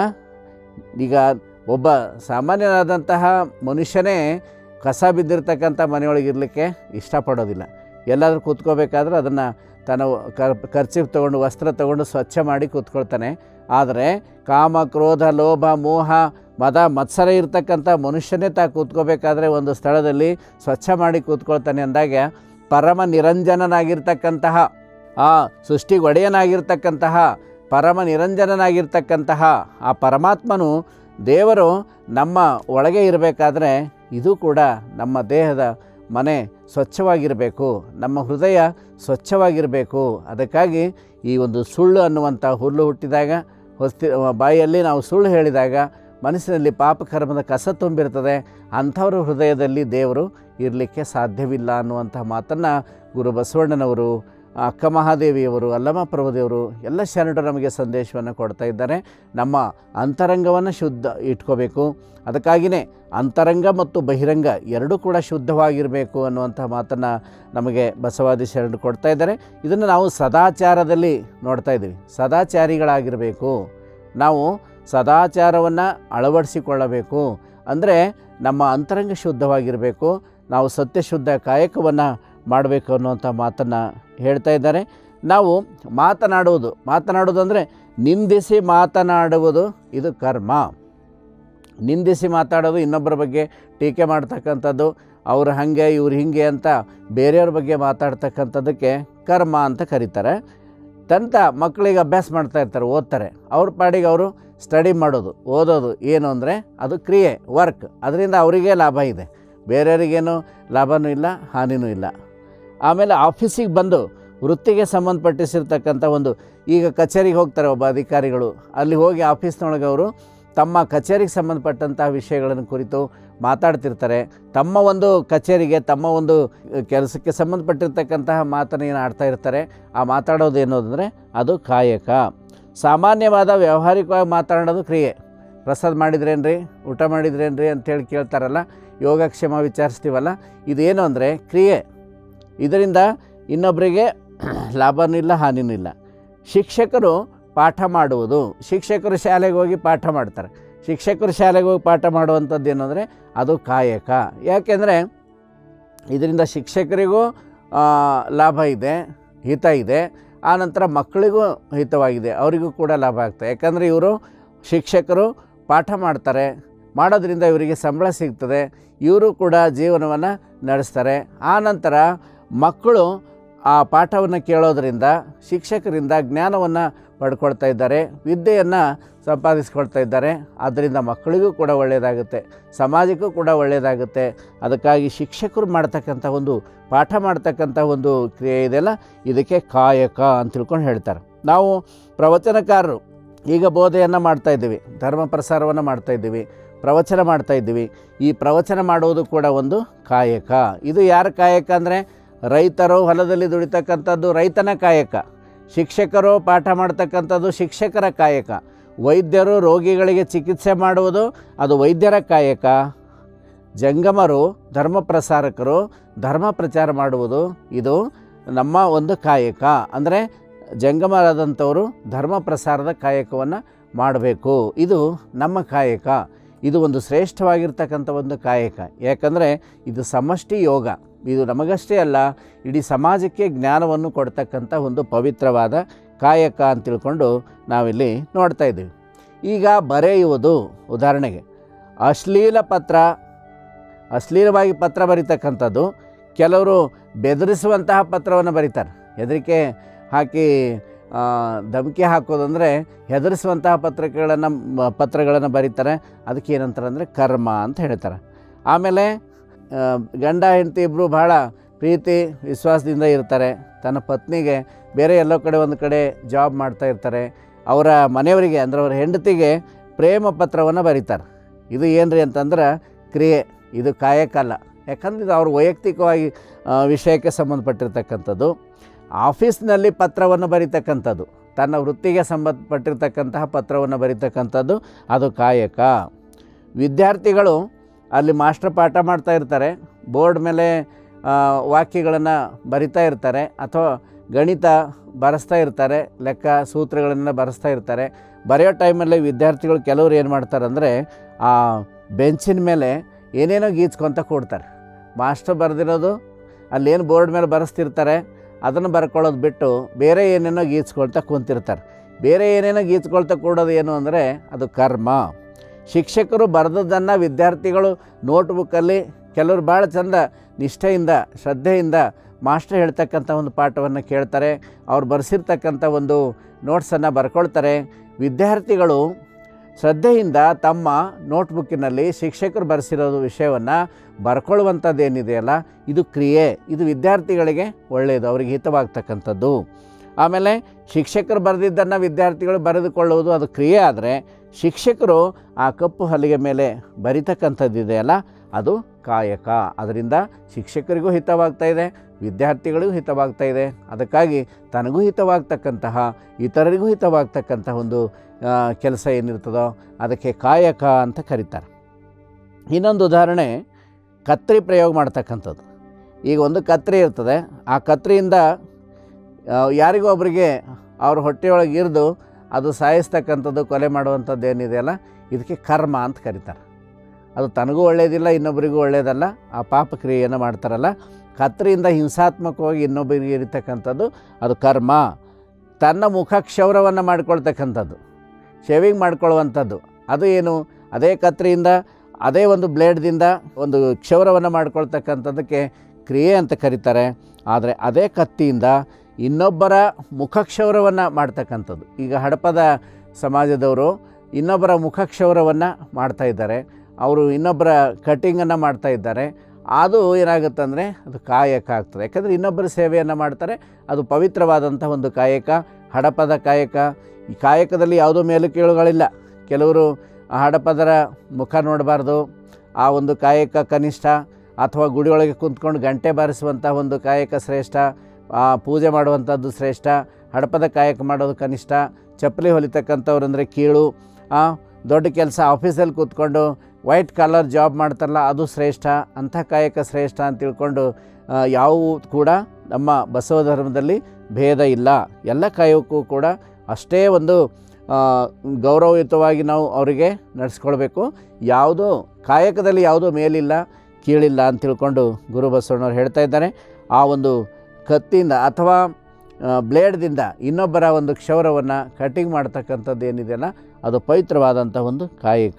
ಈಗ ಒಬ್ಬ ಸಾಮಾನ್ಯನಾದಂತಹ ಮನುಷ್ಯನೇ ಕಸ ಬಿದ್ದಿರ್ತಕ್ಕಂಥ ಮನೆಯೊಳಗೆ ಇರಲಿಕ್ಕೆ ಇಷ್ಟಪಡೋದಿಲ್ಲ ಎಲ್ಲಾದರೂ ಕೂತ್ಕೋಬೇಕಾದ್ರೆ ಅದನ್ನು ತನ್ನ ಕರ್ ಖರ್ಚಿಗೆ ತೊಗೊಂಡು ವಸ್ತ್ರ ತೊಗೊಂಡು ಸ್ವಚ್ಛ ಮಾಡಿ ಕೂತ್ಕೊಳ್ತಾನೆ ಆದರೆ ಕಾಮ ಕ್ರೋಧ ಲೋಭ ಮೋಹ ಮದ ಮತ್ಸರ ಇರ್ತಕ್ಕಂಥ ಮನುಷ್ಯನೇ ತಾ ಕೂತ್ಕೋಬೇಕಾದ್ರೆ ಒಂದು ಸ್ಥಳದಲ್ಲಿ ಸ್ವಚ್ಛ ಮಾಡಿ ಕೂತ್ಕೊಳ್ತಾನೆ ಅಂದಾಗ ಪರಮ ನಿರಂಜನನಾಗಿರ್ತಕ್ಕಂತಹ ಆ ಸೃಷ್ಟಿಗೆ ಒಡೆಯನಾಗಿರ್ತಕ್ಕಂತಹ ಪರಮ ನಿರಂಜನನಾಗಿರ್ತಕ್ಕಂತಹ ಆ ಪರಮಾತ್ಮನು ದೇವರು ನಮ್ಮ ಒಳಗೆ ಇರಬೇಕಾದ್ರೆ ಇದು ಕೂಡ ನಮ್ಮ ದೇಹದ ಮನೆ ಸ್ವಚ್ಛವಾಗಿರಬೇಕು ನಮ್ಮ ಹೃದಯ ಸ್ವಚ್ಛವಾಗಿರಬೇಕು ಅದಕ್ಕಾಗಿ ಈ ಒಂದು ಸುಳ್ಳು ಅನ್ನುವಂಥ ಹುಲ್ಲು ಹುಟ್ಟಿದಾಗ ಹೊಸ್ತಿ ಬಾಯಲ್ಲಿ ನಾವು ಸುಳ್ಳು ಹೇಳಿದಾಗ ಮನಸ್ಸಿನಲ್ಲಿ ಪಾಪಕರ್ಮದ ಕಸ ತುಂಬಿರ್ತದೆ ಅಂಥವ್ರ ಹೃದಯದಲ್ಲಿ ದೇವರು ಇರಲಿಕ್ಕೆ ಸಾಧ್ಯವಿಲ್ಲ ಅನ್ನುವಂಥ ಮಾತನ್ನು ಗುರು ಬಸವಣ್ಣನವರು ಅಕ್ಕ ಮಹಾದೇವಿಯವರು ಅಲ್ಲಮ ಪ್ರಭುದೇವರು ಎಲ್ಲ ಶರಣರು ನಮಗೆ ಸಂದೇಶವನ್ನು ಕೊಡ್ತಾ ಇದ್ದಾರೆ ನಮ್ಮ ಅಂತರಂಗವನ್ನು ಶುದ್ಧ ಇಟ್ಕೋಬೇಕು ಅದಕ್ಕಾಗಿಯೇ ಅಂತರಂಗ ಮತ್ತು ಬಹಿರಂಗ ಎರಡೂ ಕೂಡ ಶುದ್ಧವಾಗಿರಬೇಕು ಅನ್ನುವಂಥ ಮಾತನ್ನು ನಮಗೆ ಬಸವಾದಿ ಶರಣರು ಕೊಡ್ತಾ ಇದ್ದಾರೆ ಇದನ್ನು ನಾವು ಸದಾಚಾರದಲ್ಲಿ ನೋಡ್ತಾ ಇದ್ದೀವಿ ಸದಾಚಾರಿಗಳಾಗಿರಬೇಕು ನಾವು ಸದಾಚಾರವನ್ನು ಅಳವಡಿಸಿಕೊಳ್ಳಬೇಕು ಅಂದರೆ ನಮ್ಮ ಅಂತರಂಗ ಶುದ್ಧವಾಗಿರಬೇಕು ನಾವು ಸತ್ಯಶುದ್ಧ ಕಾಯಕವನ್ನು ಮಾಡಬೇಕು ಅನ್ನುವಂಥ ಮಾತನ್ನು ಹೇಳ್ತಾ ಇದ್ದಾರೆ ನಾವು ಮಾತನಾಡುವುದು ಮಾತನಾಡುವುದು ಅಂದರೆ ನಿಂದಿಸಿ ಮಾತನಾಡುವುದು ಇದು ಕರ್ಮ ನಿಂದಿಸಿ ಮಾತಾಡೋದು ಇನ್ನೊಬ್ಬರ ಬಗ್ಗೆ ಟೀಕೆ ಮಾಡ್ತಕ್ಕಂಥದ್ದು ಅವ್ರು ಹಾಗೆ ಇವ್ರು ಹಿಂಗೆ ಅಂತ ಬೇರೆಯವ್ರ ಬಗ್ಗೆ ಮಾತಾಡ್ತಕ್ಕಂಥದ್ದಕ್ಕೆ ಕರ್ಮ ಅಂತ ಕರೀತಾರೆ ತಂತ ಮಕ್ಕಳಿಗೆ ಅಭ್ಯಾಸ ಮಾಡ್ತಾ ಇರ್ತಾರೆ ಓದ್ತಾರೆ ಅವ್ರ ಪಾಡಿಗೆ ಅವರು ಸ್ಟಡಿ ಮಾಡೋದು ಓದೋದು ಏನು ಅಂದರೆ ಅದು ಕ್ರಿಯೆ ವರ್ಕ್ ಅದರಿಂದ ಅವರಿಗೆ ಲಾಭ ಇದೆ ಬೇರೆಯವರಿಗೇನು ಲಾಭವೂ ಇಲ್ಲ ಹಾನಿನೂ ಇಲ್ಲ ಆಮೇಲೆ ಆಫೀಸಿಗೆ ಬಂದು ವೃತ್ತಿಗೆ ಸಂಬಂಧಪಟ್ಟಿಸಿರ್ತಕ್ಕಂಥ ಒಂದು ಈಗ ಕಚೇರಿಗೆ ಹೋಗ್ತಾರೆ ಒಬ್ಬ ಅಧಿಕಾರಿಗಳು ಅಲ್ಲಿ ಹೋಗಿ ಆಫೀಸ್ನೊಳಗೆ ಅವರು ತಮ್ಮ ಕಚೇರಿಗೆ ಸಂಬಂಧಪಟ್ಟಂಥ ವಿಷಯಗಳನ್ನು ಕುರಿತು ಮಾತಾಡ್ತಿರ್ತಾರೆ ತಮ್ಮ ಒಂದು ಕಚೇರಿಗೆ ತಮ್ಮ ಒಂದು ಕೆಲಸಕ್ಕೆ ಸಂಬಂಧಪಟ್ಟಿರ್ತಕ್ಕಂತಹ ಮಾತನ್ನು ಏನು ಆಡ್ತಾ ಇರ್ತಾರೆ ಆ ಮಾತಾಡೋದು ಏನು ಅಂದರೆ ಅದು ಕಾಯಕ ಸಾಮಾನ್ಯವಾದ ವ್ಯಾವಹಾರಿಕವಾಗಿ ಮಾತಾಡೋದು ಕ್ರಿಯೆ ಪ್ರಸಾದ ಮಾಡಿದ್ರೇನ್ರಿ ಊಟ ಮಾಡಿದ್ರೇನ್ರಿ ಅಂತೇಳಿ ಕೇಳ್ತಾರಲ್ಲ ಯೋಗಕ್ಷೇಮ ವಿಚಾರಿಸ್ತೀವಲ್ಲ ಇದೇನು ಅಂದರೆ ಕ್ರಿಯೆ ಇದರಿಂದ ಇನ್ನೊಬ್ಬರಿಗೆ ಲಾಭನೂ ಇಲ್ಲ ಹಾನಿನೂ ಇಲ್ಲ ಶಿಕ್ಷಕರು ಪಾಠ ಮಾಡುವುದು ಶಿಕ್ಷಕರು ಶಾಲೆಗೆ ಹೋಗಿ ಪಾಠ ಮಾಡ್ತಾರೆ ಶಿಕ್ಷಕರು ಶಾಲೆಗೆ ಹೋಗಿ ಪಾಠ ಮಾಡುವಂಥದ್ದು ಏನಂದರೆ ಅದು ಕಾಯಕ ಯಾಕೆಂದರೆ ಇದರಿಂದ ಶಿಕ್ಷಕರಿಗೂ ಆ, ಲಾಭ ಇದೆ ಹಿತ ಇದೆ ಆನಂತರ ಮಕ್ಕಳಿಗೂ ಹಿತವಾಗಿದೆ ಅವರಿಗೂ ಕೂಡ ಲಾಭ ಆಗ್ತದೆ ಯಾಕಂದರೆ ಇವರು ಶಿಕ್ಷಕರು ಪಾಠ ಮಾಡ್ತಾರೆ ಮಾಡೋದ್ರಿಂದ ಇವರಿಗೆ ಸಂಬಳ ಸಿಗ್ತದೆ ಇವರು ಕೂಡ ಜೀವನವನ್ನು ನಡೆಸ್ತಾರೆ ಆನಂತರ ಮಕ್ಕಳು ಆ ಪಾಠವನ್ನು ಕೇಳೋದ್ರಿಂದ ಶಿಕ್ಷಕರಿಂದ ಜ್ಞಾನವನ್ನು ಪಡ್ಕೊಳ್ತಾ ಇದ್ದಾರೆ ವಿದ್ಯೆಯನ್ನು ಸಂಪಾದಿಸ್ಕೊಳ್ತಾ ಇದ್ದಾರೆ ಆದ್ದರಿಂದ ಮಕ್ಕಳಿಗೂ ಕೂಡ ಒಳ್ಳೆಯದಾಗುತ್ತೆ ಸಮಾಜಕ್ಕೂ ಕೂಡ ಒಳ್ಳೆಯದಾಗುತ್ತೆ ಅದಕ್ಕಾಗಿ ಶಿಕ್ಷಕರು ಮಾಡ್ತಕ್ಕಂಥ ಒಂದು ಪಾಠ ಮಾಡ್ತಕ್ಕಂಥ ಒಂದು ಕ್ರಿಯೆ ಇದೆಯಲ್ಲ ಇದಕ್ಕೆ ಕಾಯಕ ಅಂತ ತಿಳ್ಕೊಂಡು ಹೇಳ್ತಾರೆ ನಾವು ಪ್ರವಚನಕಾರರು ಈಗ ಬೋಧೆಯನ್ನು ಮಾಡ್ತಾ ಇದ್ದೀವಿ ಧರ್ಮ ಪ್ರಸಾರವನ್ನು ಮಾಡ್ತಾ ಇದ್ದೀವಿ ಪ್ರವಚನ ಮಾಡ್ತಾ ಇದ್ದೀವಿ ಈ ಪ್ರವಚನ ಮಾಡುವುದು ಕೂಡ ಒಂದು ಕಾಯಕ ಇದು ಯಾರ ಕಾಯಕ ಅಂದರೆ ರೈತರು ಹೊಲದಲ್ಲಿ ದುಡಿತಕ್ಕಂಥದ್ದು ರೈತನ ಕಾಯಕ ಶಿಕ್ಷಕರು ಪಾಠ ಮಾಡ್ತಕ್ಕಂಥದ್ದು ಶಿಕ್ಷಕರ ಕಾಯಕ ವೈದ್ಯರು ರೋಗಿಗಳಿಗೆ ಚಿಕಿತ್ಸೆ ಮಾಡುವುದು ಅದು ವೈದ್ಯರ ಕಾಯಕ ಜಂಗಮರು ಧರ್ಮ ಪ್ರಸಾರಕರು ಧರ್ಮ ಪ್ರಚಾರ ಮಾಡುವುದು ಇದು ನಮ್ಮ ಒಂದು ಕಾಯಕ ಅಂದರೆ ಜಂಗಮರಾದಂಥವರು ಧರ್ಮ ಪ್ರಸಾರದ ಕಾಯಕವನ್ನು ಮಾಡಬೇಕು ಇದು ನಮ್ಮ ಕಾಯಕ ಇದು ಒಂದು ಶ್ರೇಷ್ಠವಾಗಿರ್ತಕ್ಕಂಥ ಒಂದು ಕಾಯಕ ಯಾಕಂದರೆ ಇದು ಸಮಷ್ಟಿ ಯೋಗ ಇದು ನಮಗಷ್ಟೇ ಅಲ್ಲ ಇಡೀ ಸಮಾಜಕ್ಕೆ ಜ್ಞಾನವನ್ನು ಕೊಡ್ತಕ್ಕಂಥ ಒಂದು ಪವಿತ್ರವಾದ ಕಾಯಕ ಅಂತ ತಿಳ್ಕೊಂಡು ನಾವಿಲ್ಲಿ ನೋಡ್ತಾ ಇದ್ದೀವಿ ಈಗ ಬರೆಯುವುದು ಉದಾಹರಣೆಗೆ ಅಶ್ಲೀಲ ಪತ್ರ ಅಶ್ಲೀಲವಾಗಿ ಪತ್ರ ಬರೀತಕ್ಕಂಥದ್ದು ಕೆಲವರು ಬೆದರಿಸುವಂತಹ ಪತ್ರವನ್ನು ಬರೀತಾರೆ ಹೆದರಿಕೆ ಹಾಕಿ ಆ, ಧಮಕಿ ಹಾಕೋದಂದರೆ ಹೆದರಿಸುವಂತಹ ಪತ್ರಗಳನ್ನು ಪತ್ರಗಳನ್ನು ಬರೀತಾರೆ ಅದಕ್ಕೆ ಏನಂತಾರೆ ಅಂದರೆ ಕರ್ಮ ಅಂತ ಹೇಳ್ತಾರೆ ಆಮೇಲೆ ಆ, ಗಂಡ ಹೆಂಡತಿ ಇಬ್ಬರು ಭಾಳ ಪ್ರೀತಿ ವಿಶ್ವಾಸದಿಂದ ಇರ್ತಾರೆ ತನ್ನ ಪತ್ನಿಗೆ ಬೇರೆ ಎಲ್ಲೋ ಕಡೆ ಒಂದು ಕಡೆ ಜಾಬ್ ಮಾಡ್ತಾ ಇರ್ತಾರೆ ಅವರ ಮನೆಯವರಿಗೆ ಅಂದರೆ ಅವರ ಹೆಂಡತಿಗೆ ಪ್ರೇಮ ಪತ್ರವನ್ನು ಬರೀತಾರೆ ಇದು ಏನ್ರಿ ಅಂತಂದ್ರೆ ಕ್ರಿಯೆ ಇದು ಕಾಯಕ ಅಲ್ಲ ಯಾಕಂದ್ರೆ ಇದು ಅವ್ರ ವೈಯಕ್ತಿಕವಾಗಿ ಆ, ವಿಷಯಕ್ಕೆ ಸಂಬಂಧಪಟ್ಟಿರ್ತಕ್ಕಂಥದ್ದು ಆಫೀಸ್ನಲ್ಲಿ ಪತ್ರವನ್ನು ಬರೀತಕ್ಕಂಥದ್ದು ತನ್ನ ವೃತ್ತಿಗೆ ಸಂಬಂಧಪಟ್ಟಿರ್ತಕ್ಕಂತಹ ಪತ್ರವನ್ನು ಬರೀತಕ್ಕಂಥದ್ದು ಅದು ಕಾಯಕ ವಿದ್ಯಾರ್ಥಿಗಳು ಅಲ್ಲಿ ಮಾಸ್ಟರ್ ಪಾಠ ಮಾಡ್ತಾ ಇರ್ತಾರೆ ಬೋರ್ಡ್ ಮೇಲೆ ವಾಕ್ಯಗಳನ್ನು ಬರಿತಾ ಇರ್ತಾರೆ ಅಥವಾ ಗಣಿತ ಬರೆಸ್ತಾ ಇರ್ತಾರೆ ಲೆಕ್ಕ ಸೂತ್ರಗಳನ್ನು ಬರೆಸ್ತಾ ಇರ್ತಾರೆ ಬರೆಯೋ ಟೈಮಲ್ಲಿ ವಿದ್ಯಾರ್ಥಿಗಳು ಕೆಲವರು ಏನು ಮಾಡ್ತಾರೆ ಅಂದರೆ ಆ ಬೆಂಚಿನ ಮೇಲೆ ಏನೇನೋ ಗೀಚ್ಕೊತ ಕೊಡ್ತಾರೆ ಮಾಸ್ಟರ್ ಬರೆದಿರೋದು ಅಲ್ಲೇನು ಬೋರ್ಡ್ ಮೇಲೆ ಬರೆಸ್ತಿರ್ತಾರೆ ಅದನ್ನು ಬರ್ಕೊಳ್ಳೋದು ಬಿಟ್ಟು ಬೇರೆ ಏನೇನೋ ಗೀಚ್ಕೊಳ್ತಾ ಕುಂತಿರ್ತಾರೆ ಬೇರೆ ಏನೇನೋ ಗೀಚ್ಕೊಳ್ತಾ ಕೂಡೋದು ಏನು ಅಂದರೆ ಅದು ಕರ್ಮ ಶಿಕ್ಷಕರು ಬರೆದದ್ದನ್ನು ವಿದ್ಯಾರ್ಥಿಗಳು ನೋಟ್ಬುಕ್ಕಲ್ಲಿ ಕೆಲವರು ಭಾಳ ಚಂದ ನಿಷ್ಠೆಯಿಂದ ಶ್ರದ್ಧೆಯಿಂದ ಮಾಸ್ಟರ್ ಹೇಳ್ತಕ್ಕಂಥ ಒಂದು ಪಾಠವನ್ನು ಕೇಳ್ತಾರೆ ಅವ್ರು ಬರೆಸಿರ್ತಕ್ಕಂಥ ಒಂದು ನೋಟ್ಸನ್ನು ಬರ್ಕೊಳ್ತಾರೆ ವಿದ್ಯಾರ್ಥಿಗಳು ಶ್ರದ್ಧೆಯಿಂದ ತಮ್ಮ ನೋಟ್ಬುಕ್ಕಿನಲ್ಲಿ ಶಿಕ್ಷಕರು ಬರೆಸಿರೋದು ವಿಷಯವನ್ನು ಬರ್ಕೊಳ್ಳುವಂಥದ್ದು ಏನಿದೆಯಲ್ಲ ಇದು ಕ್ರಿಯೆ ಇದು ವಿದ್ಯಾರ್ಥಿಗಳಿಗೆ ಒಳ್ಳೆಯದು ಅವರಿಗೆ ಹಿತವಾಗ್ತಕ್ಕಂಥದ್ದು ಆಮೇಲೆ ಶಿಕ್ಷಕರು ಬರೆದಿದ್ದನ್ನು ವಿದ್ಯಾರ್ಥಿಗಳು ಬರೆದುಕೊಳ್ಳುವುದು ಅದು ಕ್ರಿಯೆ ಆದರೆ ಶಿಕ್ಷಕರು ಆ ಕಪ್ಪು ಹಲಿಗೆ ಮೇಲೆ ಬರಿತಕ್ಕಂಥದ್ದು ಇದೆಯಲ್ಲ ಅದು ಕಾಯಕ ಅದರಿಂದ ಶಿಕ್ಷಕರಿಗೂ ಹಿತವಾಗ್ತಾ ಇದೆ ವಿದ್ಯಾರ್ಥಿಗಳಿಗೂ ಹಿತವಾಗ್ತಾ ಇದೆ ಅದಕ್ಕಾಗಿ ತನಗೂ ಹಿತವಾಗ್ತಕ್ಕಂತಹ ಇತರರಿಗೂ ಹಿತವಾಗ್ತಕ್ಕಂತಹ ಒಂದು ಕೆಲಸ ಏನಿರ್ತದೋ ಅದಕ್ಕೆ ಕಾಯಕ ಅಂತ ಕರೀತಾರೆ ಇನ್ನೊಂದು ಉದಾಹರಣೆ ಕತ್ರಿ ಪ್ರಯೋಗ ಮಾಡ್ತಕ್ಕಂಥದ್ದು ಈಗ ಒಂದು ಕತ್ರಿ ಇರ್ತದೆ ಆ ಕತ್ರಿಯಿಂದ ಆ, ಯಾರಿಗೋ ಒಬ್ಬರಿಗೆ ಅವ್ರ ಹೊಟ್ಟೆಯೊಳಗೆ ಇರಿದು ಅದು ಸಾಯಿಸ್ತಕ್ಕಂಥದ್ದು ಕೊಲೆ ಮಾಡುವಂಥದ್ದು ಏನಿದೆಯಲ್ಲ ಇದಕ್ಕೆ ಕರ್ಮ ಅಂತ ಕರೀತಾರೆ ಅದು ತನಗೂ ಒಳ್ಳೆಯದಿಲ್ಲ ಇನ್ನೊಬ್ಬರಿಗೂ ಒಳ್ಳೆಯದಲ್ಲ ಆ ಪಾಪ ಕ್ರಿಯೆಯನ್ನು ಮಾಡ್ತಾರಲ್ಲ ಕತ್ತರಿಯಿಂದ ಹಿಂಸಾತ್ಮಕವಾಗಿ ಇನ್ನೊಬ್ಬರಿಗೆ ಇರತಕ್ಕಂಥದ್ದು ಅದು ಕರ್ಮ ತನ್ನ ಮುಖ ಕ್ಷೌರವನ್ನು ಮಾಡ್ಕೊಳ್ತಕ್ಕಂಥದ್ದು ಶೇವಿಂಗ್ ಮಾಡ್ಕೊಳ್ಳುವಂಥದ್ದು ಅದು ಏನು ಅದೇ ಕತ್ತರಿಯಿಂದ ಅದೇ ಒಂದು ಬ್ಲೇಡ್ದಿಂದ ಒಂದು ಕ್ಷೌರವನ್ನು ಮಾಡ್ಕೊಳ್ತಕ್ಕಂಥದ್ದಕ್ಕೆ ಕ್ರಿಯೆ ಅಂತ ಕರೀತಾರೆ ಆದರೆ ಅದೇ ಕತ್ತಿಯಿಂದ ಇನ್ನೊಬ್ಬರ ಮುಖಕ್ಷೌರವನ್ನು ಮಾಡ್ತಕ್ಕಂಥದ್ದು ಈಗ ಹಡಪದ ಸಮಾಜದವರು ಇನ್ನೊಬ್ಬರ ಮುಖಕ್ಷೌರವನ್ನು ಮಾಡ್ತಾ ಇದ್ದಾರೆ ಅವರು ಇನ್ನೊಬ್ಬರ ಕಟ್ಟಿಂಗನ್ನು ಮಾಡ್ತಾ ಇದ್ದಾರೆ ಅದು ಏನಾಗುತ್ತೆ ಅಂದರೆ ಅದು ಕಾಯಕ ಆಗ್ತದೆ ಯಾಕಂದರೆ ಇನ್ನೊಬ್ಬರ ಸೇವೆಯನ್ನು ಮಾಡ್ತಾರೆ ಅದು ಪವಿತ್ರವಾದಂಥ ಒಂದು ಕಾಯಕ ಹಡಪದ ಕಾಯಕ ಈ ಕಾಯಕದಲ್ಲಿ ಯಾವುದೋ ಮೇಲು ಕೀಳುಗಳಿಲ್ಲ ಕೆಲವರು ಆ ಹಡಪದರ ಮುಖ ನೋಡಬಾರ್ದು ಆ ಒಂದು ಕಾಯಕ ಕನಿಷ್ಠ ಅಥವಾ ಗುಡಿಯೊಳಗೆ ಕುಂತ್ಕೊಂಡು ಗಂಟೆ ಬಾರಿಸುವಂಥ ಒಂದು ಕಾಯಕ ಶ್ರೇಷ್ಠ ಆ ಪೂಜೆ ಮಾಡುವಂಥದ್ದು ಶ್ರೇಷ್ಠ ಹಡಪದ ಕಾಯಕ ಮಾಡೋದು ಕನಿಷ್ಠ ಚಪ್ಪಲಿ ಹೊಲಿತಕ್ಕಂಥವ್ರು ಅಂದರೆ ಕೀಳು ಆ, ದೊಡ್ಡ ಕೆಲಸ ಆಫೀಸಲ್ಲಿ ಕೂತ್ಕೊಂಡು ವೈಟ್ ಕಲರ್ ಜಾಬ್ ಮಾಡ್ತಾರಲ್ಲ ಅದು ಶ್ರೇಷ್ಠ ಅಂಥ ಕಾಯಕ ಶ್ರೇಷ್ಠ ಅಂತ ತಿಳ್ಕೊಂಡು ಆ, ಯಾವುವು ಕೂಡ ನಮ್ಮ ಬಸವ ಧರ್ಮದಲ್ಲಿ ಭೇದ ಇಲ್ಲ ಎಲ್ಲ ಕಾಯಕ್ಕೂ ಕೂಡ ಅಷ್ಟೇ ಒಂದು ಆ, ಗೌರವಯುತವಾಗಿ ನಾವು ಅವರಿಗೆ ನಡೆಸ್ಕೊಳ್ಬೇಕು ಯಾವುದೋ ಕಾಯಕದಲ್ಲಿ ಯಾವುದೋ ಮೇಲಿಲ್ಲ ಕೀಳಿಲ್ಲ ಅಂತ ತಿಳ್ಕೊಂಡು ಗುರು ಬಸವಣ್ಣವ್ರು ಹೇಳ್ತಾ ಇದ್ದಾರೆ ಆ ಒಂದು ಕತ್ತಿಯಿಂದ ಅಥವಾ ಆ, ಬ್ಲೇಡ್ದಿಂದ ಇನ್ನೊಬ್ಬರ ಒಂದು ಕ್ಷೌರವನ್ನು ಕಟಿಂಗ್ ಮಾಡ್ತಕ್ಕಂಥದ್ದು ಏನಿದೆಯಲ್ಲ ಅದು ಪವಿತ್ರವಾದಂಥ ಒಂದು ಕಾಯಕ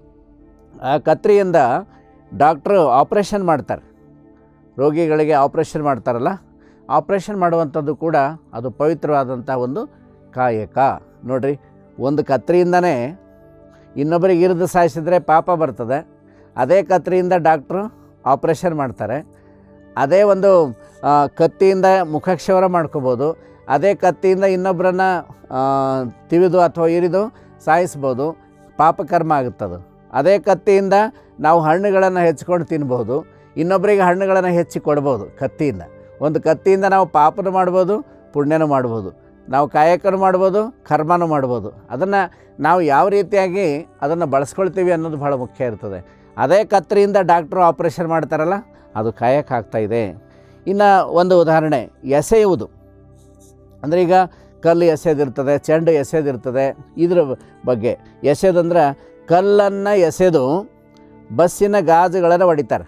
ಆ ಕತ್ರಿಯಿಂದ ಡಾಕ್ಟ್ರು ಆಪ್ರೇಷನ್ ಮಾಡ್ತಾರೆ ರೋಗಿಗಳಿಗೆ ಆಪ್ರೇಷನ್ ಮಾಡ್ತಾರಲ್ಲ ಆಪ್ರೇಷನ್ ಮಾಡುವಂಥದ್ದು ಕೂಡ ಅದು ಪವಿತ್ರವಾದಂಥ ಒಂದು ಕಾಯಕ ನೋಡ್ರಿ ಒಂದು ಕತ್ರಿಯಿಂದನೇ ಇನ್ನೊಬ್ಬರಿಗೆ ಇರಿದು ಸಾಯಿಸಿದ್ರೆ ಪಾಪ ಬರ್ತದೆ ಅದೇ ಕತ್ರಿಯಿಂದ ಡಾಕ್ಟ್ರು ಆಪ್ರೇಷನ್ ಮಾಡ್ತಾರೆ ಅದೇ ಒಂದು ಆ, ಕತ್ತಿಯಿಂದ ಮುಖಕ್ಷೌರ ಮಾಡ್ಕೋಬೋದು ಅದೇ ಕತ್ತಿಯಿಂದ ಇನ್ನೊಬ್ಬರನ್ನ ಆ, ತಿವಿದು ಅಥವಾ ಇರಿದು ಸಾಯಿಸ್ಬೋದು ಪಾಪಕರ್ಮ ಆಗುತ್ತದು ಅದೇ ಕತ್ತಿಯಿಂದ ನಾವು ಹಣ್ಣುಗಳನ್ನು ಹೆಚ್ಕೊಂಡು ತಿನ್ಬೋದು ಇನ್ನೊಬ್ಬರಿಗೆ ಹಣ್ಣುಗಳನ್ನು ಹೆಚ್ಚಿ ಕೊಡ್ಬೋದು ಕತ್ತಿಯಿಂದ ಒಂದು ಕತ್ತಿಯಿಂದ ನಾವು ಪಾಪನೂ ಮಾಡ್ಬೋದು ಪುಣ್ಯನೂ ಮಾಡ್ಬೋದು ನಾವು ಕಾಯಕನೂ ಮಾಡ್ಬೋದು ಕರ್ಮನೂ ಮಾಡ್ಬೋದು ಅದನ್ನು ನಾವು ಯಾವ ರೀತಿಯಾಗಿ ಅದನ್ನು ಬಳಸ್ಕೊಳ್ತೀವಿ ಅನ್ನೋದು ಭಾಳ ಮುಖ್ಯ ಇರ್ತದೆ ಅದೇ ಕತ್ತರಿಯಿಂದ ಡಾಕ್ಟ್ರು ಆಪ್ರೇಷನ್ ಮಾಡ್ತಾರಲ್ಲ ಅದು ಕಾಯಕ ಆಗ್ತಾಯಿದೆ ಇನ್ನು ಒಂದು ಉದಾಹರಣೆ ಎಸೆಯುವುದು ಅಂದರೆ ಈಗ ಕಲ್ಲು ಎಸೆದಿರ್ತದೆ ಚೆಂಡು ಎಸೆದಿರ್ತದೆ ಇದ್ರ ಬಗ್ಗೆ ಎಸೆದಂದ್ರೆ ಕಲ್ಲನ್ನು ಎಸೆದು ಬಸ್ಸಿನ ಗಾಜುಗಳನ್ನು ಹೊಡಿತಾರೆ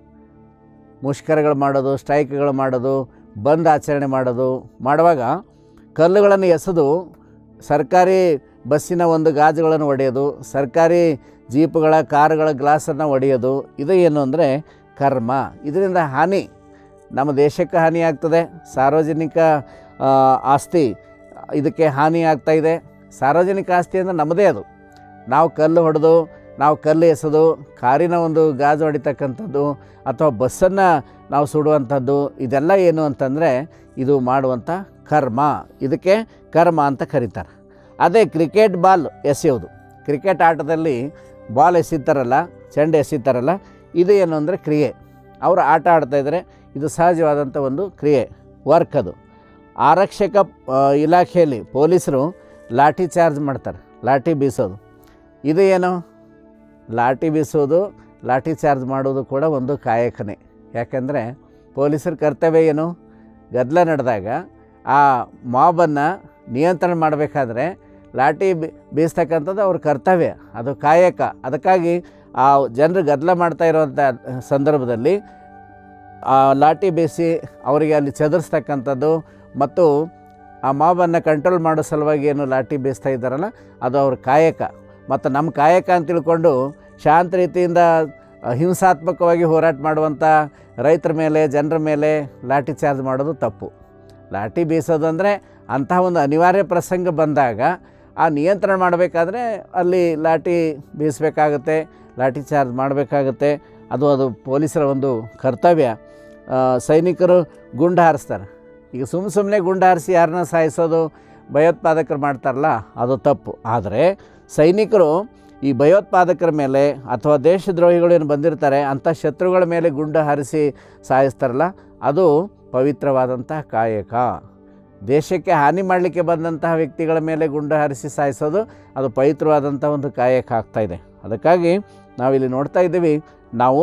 ಮುಷ್ಕರಗಳು ಮಾಡೋದು ಸ್ಟ್ರೈಕ್ಗಳು ಮಾಡೋದು ಬಂದ್ ಆಚರಣೆ ಮಾಡೋದು ಮಾಡುವಾಗ ಕಲ್ಲುಗಳನ್ನು ಎಸೆದು ಸರ್ಕಾರಿ ಬಸ್ಸಿನ ಒಂದು ಗಾಜುಗಳನ್ನು ಒಡೆಯೋದು ಸರ್ಕಾರಿ ಜೀಪುಗಳ ಕಾರುಗಳ ಗ್ಲಾಸನ್ನು ಒಡೆಯೋದು ಇದು ಏನು ಅಂದರೆ ಕರ್ಮ ಇದರಿಂದ ಹಾನಿ ನಮ್ಮ ದೇಶಕ್ಕೆ ಹಾನಿ ಆಗ್ತದೆ ಸಾರ್ವಜನಿಕ ಆ, ಆಸ್ತಿ ಇದಕ್ಕೆ ಹಾನಿ ಆಗ್ತಾ ಇದೆ ಸಾರ್ವಜನಿಕ ಆಸ್ತಿ ಅಂದರೆ ನಮ್ಮದೇ ಅದು ನಾವು ಕಲ್ಲು ಹೊಡೆದು ನಾವು ಕಲ್ಲು ಎಸೆದು ಕಾರಿನ ಒಂದು ಗಾಜು ಹೊಡಿತಕ್ಕಂಥದ್ದು ಅಥವಾ ಬಸ್ಸನ್ನು ನಾವು ಸುಡುವಂಥದ್ದು ಇದೆಲ್ಲ ಏನು ಅಂತಂದರೆ ಇದು ಮಾಡುವಂಥ ಕರ್ಮ ಇದಕ್ಕೆ ಕರ್ಮ ಅಂತ ಕರೀತಾರೆ ಅದೇ ಕ್ರಿಕೆಟ್ ಬಾಲ್ ಎಸೆಯೋದು ಕ್ರಿಕೆಟ್ ಆಟದಲ್ಲಿ ಬಾಲ್ ಎಸಿತಾರಲ್ಲ ಚೆಂಡು ಎಸಿತಾರಲ್ಲ ಇದು ಏನು ಅಂದರೆ ಕ್ರಿಯೆ ಅವರು ಆಟ ಆಡ್ತಾಯಿದ್ರೆ ಇದು ಸಹಜವಾದಂಥ ಒಂದು ಕ್ರಿಯೆ ವರ್ಕ್ ಅದು ಆರಕ್ಷಕ ಆ, ಇಲಾಖೆಯಲ್ಲಿ ಪೊಲೀಸರು ಲಾಠಿ ಚಾರ್ಜ್ ಮಾಡ್ತಾರೆ ಲಾಠಿ ಬೀಸೋದು ಇದು ಏನು ಲಾಠಿ ಬೀಸೋದು ಲಾಠಿ ಚಾರ್ಜ್ ಮಾಡೋದು ಕೂಡ ಒಂದು ಕಾಯಕನೇ ಯಾಕೆಂದರೆ ಪೊಲೀಸರ ಕರ್ತವ್ಯ ಏನು ಗದ್ದಲ ನಡೆದಾಗ ಆ ಮಾಬನ್ನು ನಿಯಂತ್ರಣ ಮಾಡಬೇಕಾದ್ರೆ ಲಾಠಿ ಬಿ ಬೀಸ್ತಕ್ಕಂಥದ್ದು ಅವ್ರ ಕರ್ತವ್ಯ ಅದು ಕಾಯಕ ಅದಕ್ಕಾಗಿ ಆ ಜನರು ಗದ್ದಲ ಮಾಡ್ತಾ ಇರುವಂಥ ಸಂದರ್ಭದಲ್ಲಿ ಆ ಲಾಠಿ ಬೀಸಿ ಅವರಿಗೆ ಅಲ್ಲಿ ಚದುರಿಸ್ತಕ್ಕಂಥದ್ದು ಮತ್ತು ಆ ಮಾಬನ್ನು ಕಂಟ್ರೋಲ್ ಮಾಡೋ ಸಲುವಾಗಿ ಏನು ಲಾಠಿ ಬೀಸ್ತಾ ಇದ್ದಾರಲ್ಲ ಅದು ಅವ್ರ ಕಾಯಕ ಮತ್ತು ನಮ್ಮ ಕಾಯಕ ಅಂತ ತಿಳ್ಕೊಂಡು ಶಾಂತ ರೀತಿಯಿಂದ ಆ, ಹಿಂಸಾತ್ಮಕವಾಗಿ ಹೋರಾಟ ಮಾಡುವಂಥ ರೈತರ ಮೇಲೆ ಜನರ ಮೇಲೆ ಲಾಠಿ ಚಾರ್ಜ್ ಮಾಡೋದು ತಪ್ಪು ಲಾಠಿ ಬೀಸೋದು ಅಂದರೆ ಅಂತಹ ಒಂದು ಅನಿವಾರ್ಯ ಪ್ರಸಂಗ ಬಂದಾಗ ಆ ನಿಯಂತ್ರಣ ಮಾಡಬೇಕಾದ್ರೆ ಅಲ್ಲಿ ಲಾಠಿ ಬೀಸಬೇಕಾಗುತ್ತೆ ಲಾಠಿ ಚಾರ್ಜ್ ಮಾಡಬೇಕಾಗುತ್ತೆ ಅದು ಅದು ಪೊಲೀಸರ ಒಂದು ಕರ್ತವ್ಯ ಆ, ಸೈನಿಕರು ಗುಂಡು ಹಾರಿಸ್ತಾರೆ ಈಗ ಸುಮ್ಮ ಸುಮ್ಮನೆ ಗುಂಡು ಹಾರಿಸಿ ಯಾರನ್ನ ಸಾಯಿಸೋದು ಭಯೋತ್ಪಾದಕರು ಮಾಡ್ತಾರಲ್ಲ ಅದು ತಪ್ಪು ಆದರೆ ಸೈನಿಕರು ಈ ಭಯೋತ್ಪಾದಕರ ಮೇಲೆ ಅಥವಾ ದೇಶದ್ರೋಹಿಗಳು ಏನು ಬಂದಿರ್ತಾರೆ ಅಂಥ ಶತ್ರುಗಳ ಮೇಲೆ ಗುಂಡು ಹಾರಿಸಿ ಸಾಯಿಸ್ತಾರಲ್ಲ ಅದು ಪವಿತ್ರವಾದಂತಹ ಕಾಯಕ ದೇಶಕ್ಕೆ ಹಾನಿ ಮಾಡಲಿಕ್ಕೆ ಬಂದಂತಹ ವ್ಯಕ್ತಿಗಳ ಮೇಲೆ ಗುಂಡು ಹಾರಿಸಿ ಸಾಯಿಸೋದು ಅದು ಪವಿತ್ರವಾದಂಥ ಒಂದು ಕಾಯಕ ಆಗ್ತಾಯಿದೆ ಅದಕ್ಕಾಗಿ ನಾವಿಲ್ಲಿ ನೋಡ್ತಾ ಇದ್ದೀವಿ ನಾವು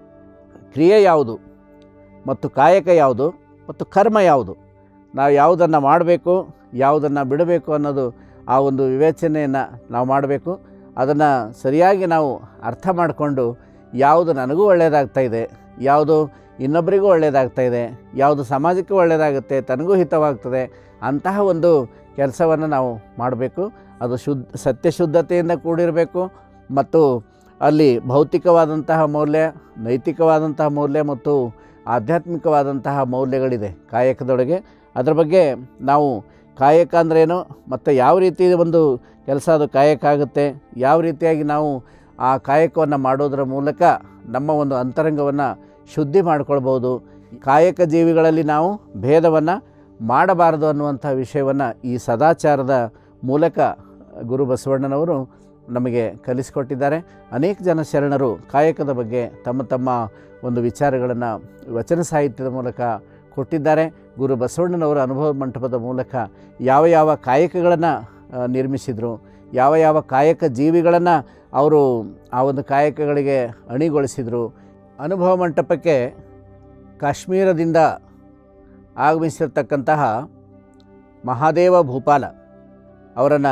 ಕ್ರಿಯೆ ಯಾವುದು ಮತ್ತು ಕಾಯಕ ಯಾವುದು ಮತ್ತು ಕರ್ಮ ಯಾವುದು ನಾವು ಯಾವುದನ್ನು ಮಾಡಬೇಕು ಯಾವುದನ್ನು ಬಿಡಬೇಕು ಅನ್ನೋದು ಆ ಒಂದು ವಿವೇಚನೆಯನ್ನು ನಾವು ಮಾಡಬೇಕು ಅದನ್ನು ಸರಿಯಾಗಿ ನಾವು ಅರ್ಥ ಮಾಡಿಕೊಂಡು ಯಾವುದು ನನಗೂ ಒಳ್ಳೆಯದಾಗ್ತಾ ಇದೆ ಯಾವುದು ಇನ್ನೊಬ್ಬರಿಗೂ ಒಳ್ಳೆಯದಾಗ್ತಾ ಇದೆ ಯಾವುದು ಸಮಾಜಕ್ಕೆ ಒಳ್ಳೆಯದಾಗುತ್ತೆ ತನಗೂ ಹಿತವಾಗ್ತದೆ ಅಂತಹ ಒಂದು ಕೆಲಸವನ್ನು ನಾವು ಮಾಡಬೇಕು ಅದು ಶುದ್ಧ ಸತ್ಯಶುದ್ಧತೆಯಿಂದ ಕೂಡಿರಬೇಕು ಮತ್ತು ಅಲ್ಲಿ ಭೌತಿಕವಾದಂತಹ ಮೌಲ್ಯ ನೈತಿಕವಾದಂತಹ ಮೌಲ್ಯ ಮತ್ತು ಆಧ್ಯಾತ್ಮಿಕವಾದಂತಹ ಮೌಲ್ಯಗಳಿದೆ ಕಾಯಕದೊಳಗೆ ಅದರ ಬಗ್ಗೆ ನಾವು ಕಾಯಕ ಅಂದ್ರೇನು ಮತ್ತು ಯಾವ ರೀತಿ ಒಂದು ಕೆಲಸ ಅದು ಕಾಯಕ ಆಗುತ್ತೆ ಯಾವ ರೀತಿಯಾಗಿ ನಾವು ಆ ಕಾಯಕವನ್ನು ಮಾಡೋದರ ಮೂಲಕ ನಮ್ಮ ಒಂದು ಅಂತರಂಗವನ್ನು ಶುದ್ಧಿ ಮಾಡ್ಕೊಳ್ಬೋದು ಕಾಯಕ ಜೀವಿಗಳಲ್ಲಿ ನಾವು ಭೇದವನ್ನು ಮಾಡಬಾರದು ಅನ್ನುವಂಥ ವಿಷಯವನ್ನು ಈ ಸದಾಚಾರದ ಮೂಲಕ ಗುರು ಬಸವಣ್ಣನವರು ನಮಗೆ ಕಲಿಸಿಕೊಟ್ಟಿದ್ದಾರೆ ಅನೇಕ ಜನ ಶರಣರು ಕಾಯಕದ ಬಗ್ಗೆ ತಮ್ಮ ತಮ್ಮ ಒಂದು ವಿಚಾರಗಳನ್ನು ವಚನ ಸಾಹಿತ್ಯದ ಮೂಲಕ ಕೊಟ್ಟಿದ್ದಾರೆ ಗುರು ಬಸವಣ್ಣನವರ ಅನುಭವ ಮಂಟಪದ ಮೂಲಕ ಯಾವ ಯಾವ ಕಾಯಕಗಳನ್ನು ನಿರ್ಮಿಸಿದರು ಯಾವ ಯಾವ ಕಾಯಕ ಜೀವಿಗಳನ್ನು ಅವರು ಆ ಒಂದು ಕಾಯಕಗಳಿಗೆ ಅಣಿಗೊಳಿಸಿದರು ಅನುಭವ ಮಂಟಪಕ್ಕೆ ಕಾಶ್ಮೀರದಿಂದ ಆಗಮಿಸಿರ್ತಕ್ಕಂತಹ ಮಹಾದೇವ ಭೂಪಾಲ ಅವರನ್ನು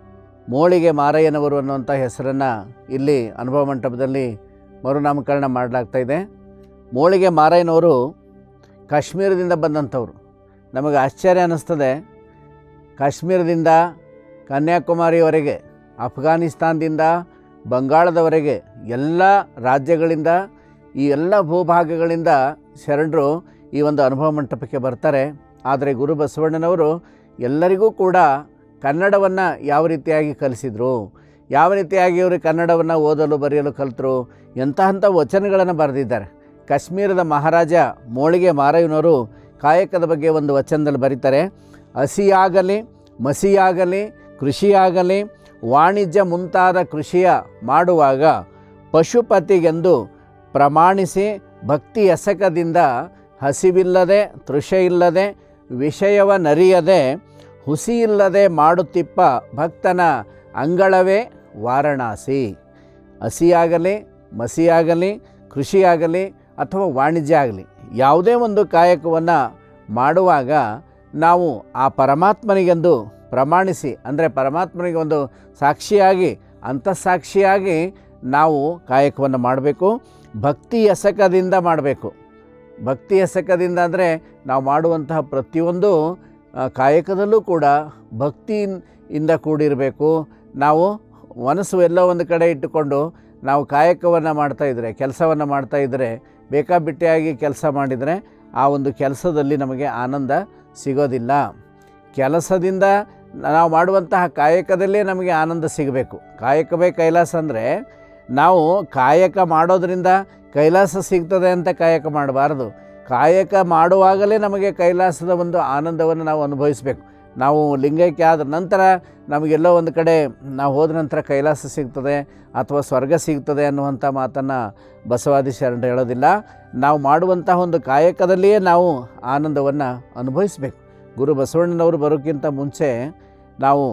ಮೋಳಿಗೆ ಮಾರಯ್ಯನವರು ಅನ್ನುವಂಥ ಹೆಸರನ್ನು ಇಲ್ಲಿ ಅನುಭವ ಮಂಟಪದಲ್ಲಿ ಮರುನಾಮಕರಣ ಮಾಡಲಾಗ್ತಾ ಇದೆ ಮೋಳಿಗೆ ಮಾರಯ್ಯನವರು ಕಾಶ್ಮೀರದಿಂದ ಬಂದಂಥವ್ರು ನಮಗೆ ಆಶ್ಚರ್ಯ ಅನ್ನಿಸ್ತದೆ ಕಾಶ್ಮೀರದಿಂದ ಕನ್ಯಾಕುಮಾರಿಯವರೆಗೆ ಅಫ್ಘಾನಿಸ್ತಾನದಿಂದ ಬಂಗಾಳದವರೆಗೆ ಎಲ್ಲ ರಾಜ್ಯಗಳಿಂದ ಈ ಎಲ್ಲ ಭೂಭಾಗಗಳಿಂದ ಶರಣರು ಈ ಒಂದು ಅನುಭವ ಮಂಟಪಕ್ಕೆ ಬರ್ತಾರೆ ಆದರೆ ಗುರು ಬಸವಣ್ಣನವರು ಎಲ್ಲರಿಗೂ ಕೂಡ ಕನ್ನಡವನ್ನು ಯಾವ ರೀತಿಯಾಗಿ ಕಲಿಸಿದರು ಯಾವ ರೀತಿಯಾಗಿ ಅವರು ಕನ್ನಡವನ್ನು ಓದಲು ಬರೆಯಲು ಕಲಿತರು ಎಂತಹ ವಚನಗಳನ್ನು ಬರೆದಿದ್ದಾರೆ ಕಾಶ್ಮೀರದ ಮಹಾರಾಜ ಮೋಳಿಗೆ ಮಾರಯ್ಯನವರು ಕಾಯಕದ ಬಗ್ಗೆ ಒಂದು ವಚನದಲ್ಲಿ ಬರೀತಾರೆ ಹಸಿಯಾಗಲಿ ಮಸಿಯಾಗಲಿ ಕೃಷಿಯಾಗಲಿ ವಾಣಿಜ್ಯ ಮುಂತಾದ ಕೃಷಿಯ ಮಾಡುವಾಗ ಪಶುಪತಿಗೆಂದು ಪ್ರಮಾಣಿಸಿ ಭಕ್ತಿ ಎಸಕದಿಂದ ಹಸಿವಿಲ್ಲದೆ ತೃಷೆಯಿಲ್ಲದೆ ವಿಷಯವ ನರಿಯದೆ ಹುಸಿಯಿಲ್ಲದೆ ಮಾಡುತ್ತಿಪ್ಪ ಭಕ್ತನ ಅಂಗಳವೇ ವಾರಣಾಸಿ ಹಸಿಯಾಗಲಿ ಮಸಿಯಾಗಲಿ ಕೃಷಿಯಾಗಲಿ ಅಥವಾ ವಾಣಿಜ್ಯ ಆಗಲಿ ಯಾವುದೇ ಒಂದು ಕಾಯಕವನ್ನು ಮಾಡುವಾಗ ನಾವು ಆ ಪರಮಾತ್ಮನಿಗೆಂದು ಪ್ರಮಾಣಿಸಿ ಅಂದರೆ ಪರಮಾತ್ಮನಿಗೆ ಒಂದು ಸಾಕ್ಷಿಯಾಗಿ ಅಂತಃಸಾಕ್ಷಿಯಾಗಿ ನಾವು ಕಾಯಕವನ್ನು ಮಾಡಬೇಕು ಭಕ್ತಿ ಎಸಕದಿಂದ ಮಾಡಬೇಕು ಭಕ್ತಿ ಎಸಕದಿಂದ ಅಂದರೆ ನಾವು ಮಾಡುವಂತಹ ಪ್ರತಿಯೊಂದು ಆ, ಕಾಯಕದಲ್ಲೂ ಕೂಡ ಭಕ್ತಿಯಿಂದ ಕೂಡಿರಬೇಕು ನಾವು ಮನಸ್ಸು ಎಲ್ಲೋ ಒಂದು ಕಡೆ ಇಟ್ಟುಕೊಂಡು ನಾವು ಕಾಯಕವನ್ನು ಮಾಡ್ತಾಯಿದ್ರೆ ಕೆಲಸವನ್ನು ಮಾಡ್ತಾಯಿದ್ರೆ ಬೇಕಾಬಿಟ್ಟಿಯಾಗಿ ಕೆಲಸ ಮಾಡಿದರೆ ಆ ಒಂದು ಕೆಲಸದಲ್ಲಿ ನಮಗೆ ಆನಂದ ಸಿಗೋದಿಲ್ಲ ಕೆಲಸದಿಂದ ನಾವು ಮಾಡುವಂತಹ ಕಾಯಕದಲ್ಲೇ ನಮಗೆ ಆನಂದ ಸಿಗಬೇಕು ಕಾಯಕವೇ ಕೈಲಾಸ ಅಂದರೆ ನಾವು ಕಾಯಕ ಮಾಡೋದರಿಂದ ಕೈಲಾಸ ಸಿಗ್ತದೆ ಅಂತ ಕಾಯಕ ಮಾಡಬಾರ್ದು ಕಾಯಕ ಮಾಡುವಾಗಲೇ ನಮಗೆ ಕೈಲಾಸದ ಒಂದು ಆನಂದವನ್ನು ನಾವು ಅನುಭವಿಸಬೇಕು ನಾವು ಲಿಂಗೈಕ್ಯ ಆದ ನಂತರ ನಮಗೆಲ್ಲೋ ಒಂದು ಕಡೆ ನಾವು ಹೋದ ನಂತರ ಕೈಲಾಸ ಸಿಗ್ತದೆ ಅಥವಾ ಸ್ವರ್ಗ ಸಿಗ್ತದೆ ಅನ್ನುವಂಥ ಮಾತನ್ನು ಬಸವಾದಿ ಶರಣರು ಹೇಳೋದಿಲ್ಲ ನಾವು ಮಾಡುವಂತಹ ಒಂದು ಕಾಯಕದಲ್ಲಿಯೇ ನಾವು ಆನಂದವನ್ನು ಅನುಭವಿಸಬೇಕು ಗುರು ಬಸವಣ್ಣನವರು ಬರೋಕ್ಕಿಂತ ಮುಂಚೆ ನಾವು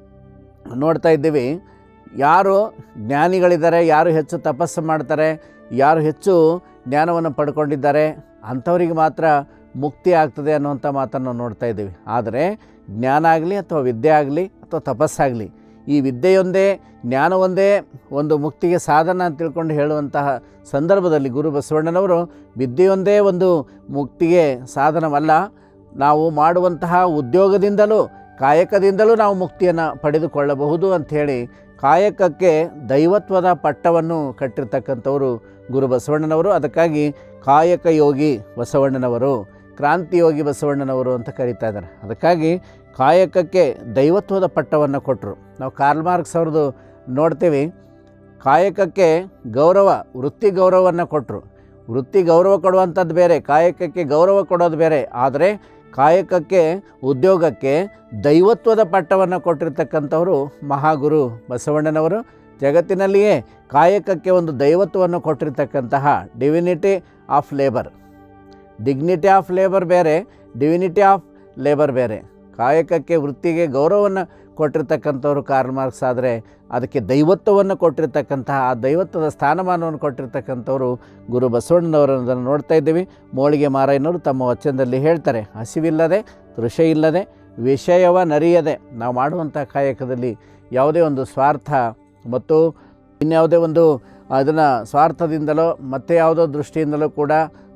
ನೋಡ್ತಾ ಇದ್ದೀವಿ ಯಾರು ಜ್ಞಾನಿಗಳಿದ್ದಾರೆ ಯಾರು ಹೆಚ್ಚು ತಪಸ್ಸು ಮಾಡ್ತಾರೆ ಯಾರು ಹೆಚ್ಚು ಜ್ಞಾನವನ್ನು ಪಡ್ಕೊಂಡಿದ್ದಾರೆ ಅಂಥವರಿಗೆ ಮಾತ್ರ ಮುಕ್ತಿ ಆಗ್ತದೆ ಅನ್ನುವಂಥ ಮಾತನ್ನು ನಾವು ನೋಡ್ತಾ ಇದ್ದೀವಿ ಆದರೆ ಜ್ಞಾನ ಆಗಲಿ ಅಥವಾ ವಿದ್ಯೆ ಆಗಲಿ ಅಥವಾ ತಪಸ್ಸಾಗಲಿ ಈ ವಿದ್ಯೆಯೊಂದೇ ಜ್ಞಾನವೊಂದೇ ಒಂದು ಮುಕ್ತಿಗೆ ಸಾಧನ ಅಂತ ತಿಳ್ಕೊಂಡು ಹೇಳುವಂತಹ ಸಂದರ್ಭದಲ್ಲಿ ಗುರು ಬಸವಣ್ಣನವರು ವಿದ್ಯೆಯೊಂದೇ ಒಂದು ಮುಕ್ತಿಗೆ ಸಾಧನವಲ್ಲ ನಾವು ಮಾಡುವಂತಹ ಉದ್ಯೋಗದಿಂದಲೂ ಕಾಯಕದಿಂದಲೂ ನಾವು ಮುಕ್ತಿಯನ್ನು ಪಡೆದುಕೊಳ್ಳಬಹುದು ಅಂಥೇಳಿ ಕಾಯಕಕ್ಕೆ ದೈವತ್ವದ ಪಟ್ಟವನ್ನು ಕಟ್ಟಿರ್ತಕ್ಕಂಥವರು ಗುರು ಬಸವಣ್ಣನವರು ಅದಕ್ಕಾಗಿ ಕಾಯಕ ಯೋಗಿ ಬಸವಣ್ಣನವರು ಕ್ರಾಂತಿಯೋಗಿ ಬಸವಣ್ಣನವರು ಅಂತ ಕರೀತಾ ಇದ್ದಾರೆ ಅದಕ್ಕಾಗಿ ಕಾಯಕಕ್ಕೆ ದೈವತ್ವದ ಪಟ್ಟವನ್ನು ಕೊಟ್ಟರು ನಾವು ಕಾರ್ಲ್ ಮಾರ್ಕ್ಸ್ ಅವ್ರದ್ದು ನೋಡ್ತೀವಿ ಕಾಯಕಕ್ಕೆ ಗೌರವ ವೃತ್ತಿ ಗೌರವವನ್ನು ಕೊಟ್ಟರು ವೃತ್ತಿ ಗೌರವ ಕೊಡುವಂಥದ್ದು ಬೇರೆ ಕಾಯಕಕ್ಕೆ ಗೌರವ ಕೊಡೋದು ಬೇರೆ ಆದರೆ ಕಾಯಕಕ್ಕೆ ಉದ್ಯೋಗಕ್ಕೆ ದೈವತ್ವದ ಪಟ್ಟವನ್ನು ಕೊಟ್ಟಿರ್ತಕ್ಕಂಥವರು ಮಹಾಗುರು ಬಸವಣ್ಣನವರು ಜಗತ್ತಿನಲ್ಲಿಯೇ ಕಾಯಕಕ್ಕೆ ಒಂದು ದೈವತ್ವವನ್ನು ಕೊಟ್ಟಿರ್ತಕ್ಕಂತಹ divinity of labour dignity of labour ಬೇರೆ ಡಿವಿನಿಟಿ ಆಫ್ ಲೇಬರ್ ಬೇರೆ ಕಾಯಕಕ್ಕೆ ವೃತ್ತಿಗೆ ಗೌರವವನ್ನು ಕೊಟ್ಟಿರ್ತಕ್ಕಂಥವ್ರು ಕಾರ್ಲ್ ಮಾರ್ಕ್ಸ್ ಆದರೆ ಅದಕ್ಕೆ ದೈವತ್ವವನ್ನು ಕೊಟ್ಟಿರ್ತಕ್ಕಂತಹ ಆ ದೈವತ್ವದ ಸ್ಥಾನಮಾನವನ್ನು ಕೊಟ್ಟಿರ್ತಕ್ಕಂಥವ್ರು ಗುರು ಬಸವಣ್ಣನವರನ್ನು ನೋಡ್ತಾ ಇದ್ದೀವಿ ಮೋಳಿಗೆ ಮಾರಯ್ಯನವರು ತಮ್ಮ ವಚನದಲ್ಲಿ ಹೇಳ್ತಾರೆ ಹಸಿವಿಲ್ಲದೆ ತೃಷೆ ಇಲ್ಲದೆ ವಿಷಯವ ನರಿಯದೆ ನಾವು ಮಾಡುವಂಥ ಕಾಯಕದಲ್ಲಿ ಯಾವುದೇ ಒಂದು ಸ್ವಾರ್ಥ ಮತ್ತು ಇನ್ಯಾವುದೇ ಒಂದು ಅದನ್ನು ಸ್ವಾರ್ಥದಿಂದಲೋ ಮತ್ತೆ ಯಾವುದೋ ದೃಷ್ಟಿಯಿಂದಲೂ ಕೂಡ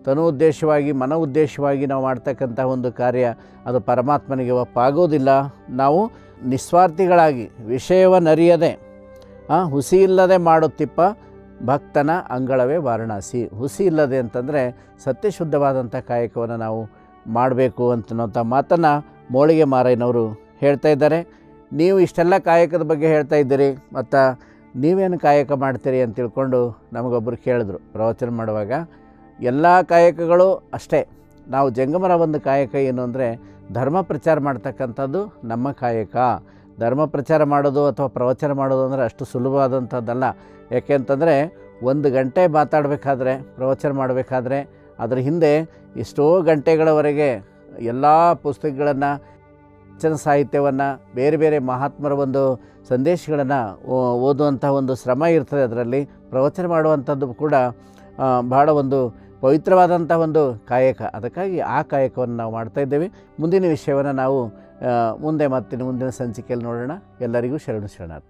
ತನು ಉದ್ದೇಶವಾಗಿ ಮನ ಉದ್ದೇಶವಾಗಿ ನಾವು ಮಾಡ್ತಕ್ಕಂಥ ಒಂದು ಕಾರ್ಯ ಅದು ಪರಮಾತ್ಮನಿಗೆ ಒಪ್ಪಾಗೋದಿಲ್ಲ ನಾವು ನಿಸ್ವಾರ್ಥಿಗಳಾಗಿ ವಿಷಯವನ್ನರಿಯದೆ ಆ, ಹುಸಿ ಇಲ್ಲದೆ ಮಾಡುತ್ತಿಪ್ಪ ಭಕ್ತನ ಅಂಗಳವೇ ವಾರಣಾಸಿ ಹುಸಿ ಇಲ್ಲದೆ ಅಂತಂದರೆ ಸತ್ಯಶುದ್ಧವಾದಂಥ ಕಾಯಕವನ್ನು ನಾವು ಮಾಡಬೇಕು ಅಂತನ್ನೋಂಥ ಮಾತನ್ನು ಮೋಳಿಗೆ ಮಾರಯ್ಯನವರು ಹೇಳ್ತಾ ಇದ್ದಾರೆ ನೀವು ಇಷ್ಟೆಲ್ಲ ಕಾಯಕದ ಬಗ್ಗೆ ಹೇಳ್ತಾ ಇದ್ದೀರಿ ಮತ್ತು ನೀವೇನು ಕಾಯಕ ಮಾಡ್ತೀರಿ ಅಂತ ತಿಳ್ಕೊಂಡು ನಮಗೊಬ್ಬರು ಕೇಳಿದ್ರು ಪ್ರವಚನ ಮಾಡುವಾಗ ಎಲ್ಲ ಕಾಯಕಗಳು ಅಷ್ಟೇ ನಾವು ಜಂಗಮರ ಒಂದು ಕಾಯಕ ಏನು ಅಂದರೆ ಧರ್ಮ ಪ್ರಚಾರ ಮಾಡ್ತಕ್ಕಂಥದ್ದು ನಮ್ಮ ಕಾಯಕ ಧರ್ಮ ಪ್ರಚಾರ ಮಾಡೋದು ಅಥವಾ ಪ್ರವಚನ ಮಾಡೋದು ಅಂದರೆ ಅಷ್ಟು ಸುಲಭವಾದಂಥದ್ದಲ್ಲ ಯಾಕೆಂತಂದರೆ ಒಂದು ಗಂಟೆ ಮಾತಾಡಬೇಕಾದ್ರೆ ಪ್ರವಚನ ಮಾಡಬೇಕಾದ್ರೆ ಅದರ ಹಿಂದೆ ಎಷ್ಟೋ ಗಂಟೆಗಳವರೆಗೆ ಎಲ್ಲ ಪುಸ್ತಕಗಳನ್ನು ವಚನ ಸಾಹಿತ್ಯವನ್ನು ಬೇರೆ ಬೇರೆ ಮಹಾತ್ಮರ ಒಂದು ಸಂದೇಶಗಳನ್ನು ಓದುವಂಥ ಒಂದು ಶ್ರಮ ಇರ್ತದೆ ಅದರಲ್ಲಿ ಪ್ರವಚನ ಮಾಡುವಂಥದ್ದು ಕೂಡ ಆ, ಬಹಳ ಒಂದು ಪವಿತ್ರವಾದಂಥ ಒಂದು ಕಾಯಕ ಅದಕ್ಕಾಗಿ ಆ ಕಾಯಕವನ್ನು ನಾವು ಮಾಡ್ತಾ ಇದ್ದೇವೆ ಮುಂದಿನ ವಿಷಯವನ್ನು ನಾವು ಆ, ಮುಂದೆ ಮತ್ತೆ ಮುಂದಿನ ಸಂಚಿಕೆಯಲ್ಲಿ ನೋಡೋಣ ಎಲ್ಲರಿಗೂ ಶರಣು ಶರಣಾರ್ಥಿ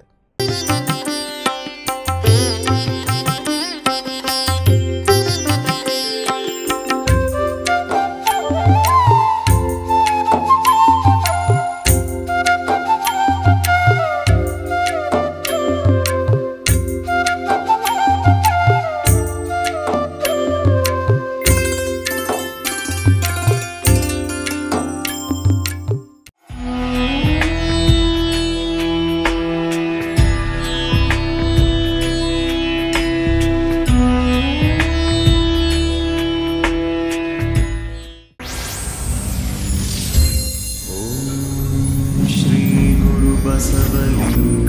श्रीगुरुबसवलिङ्ग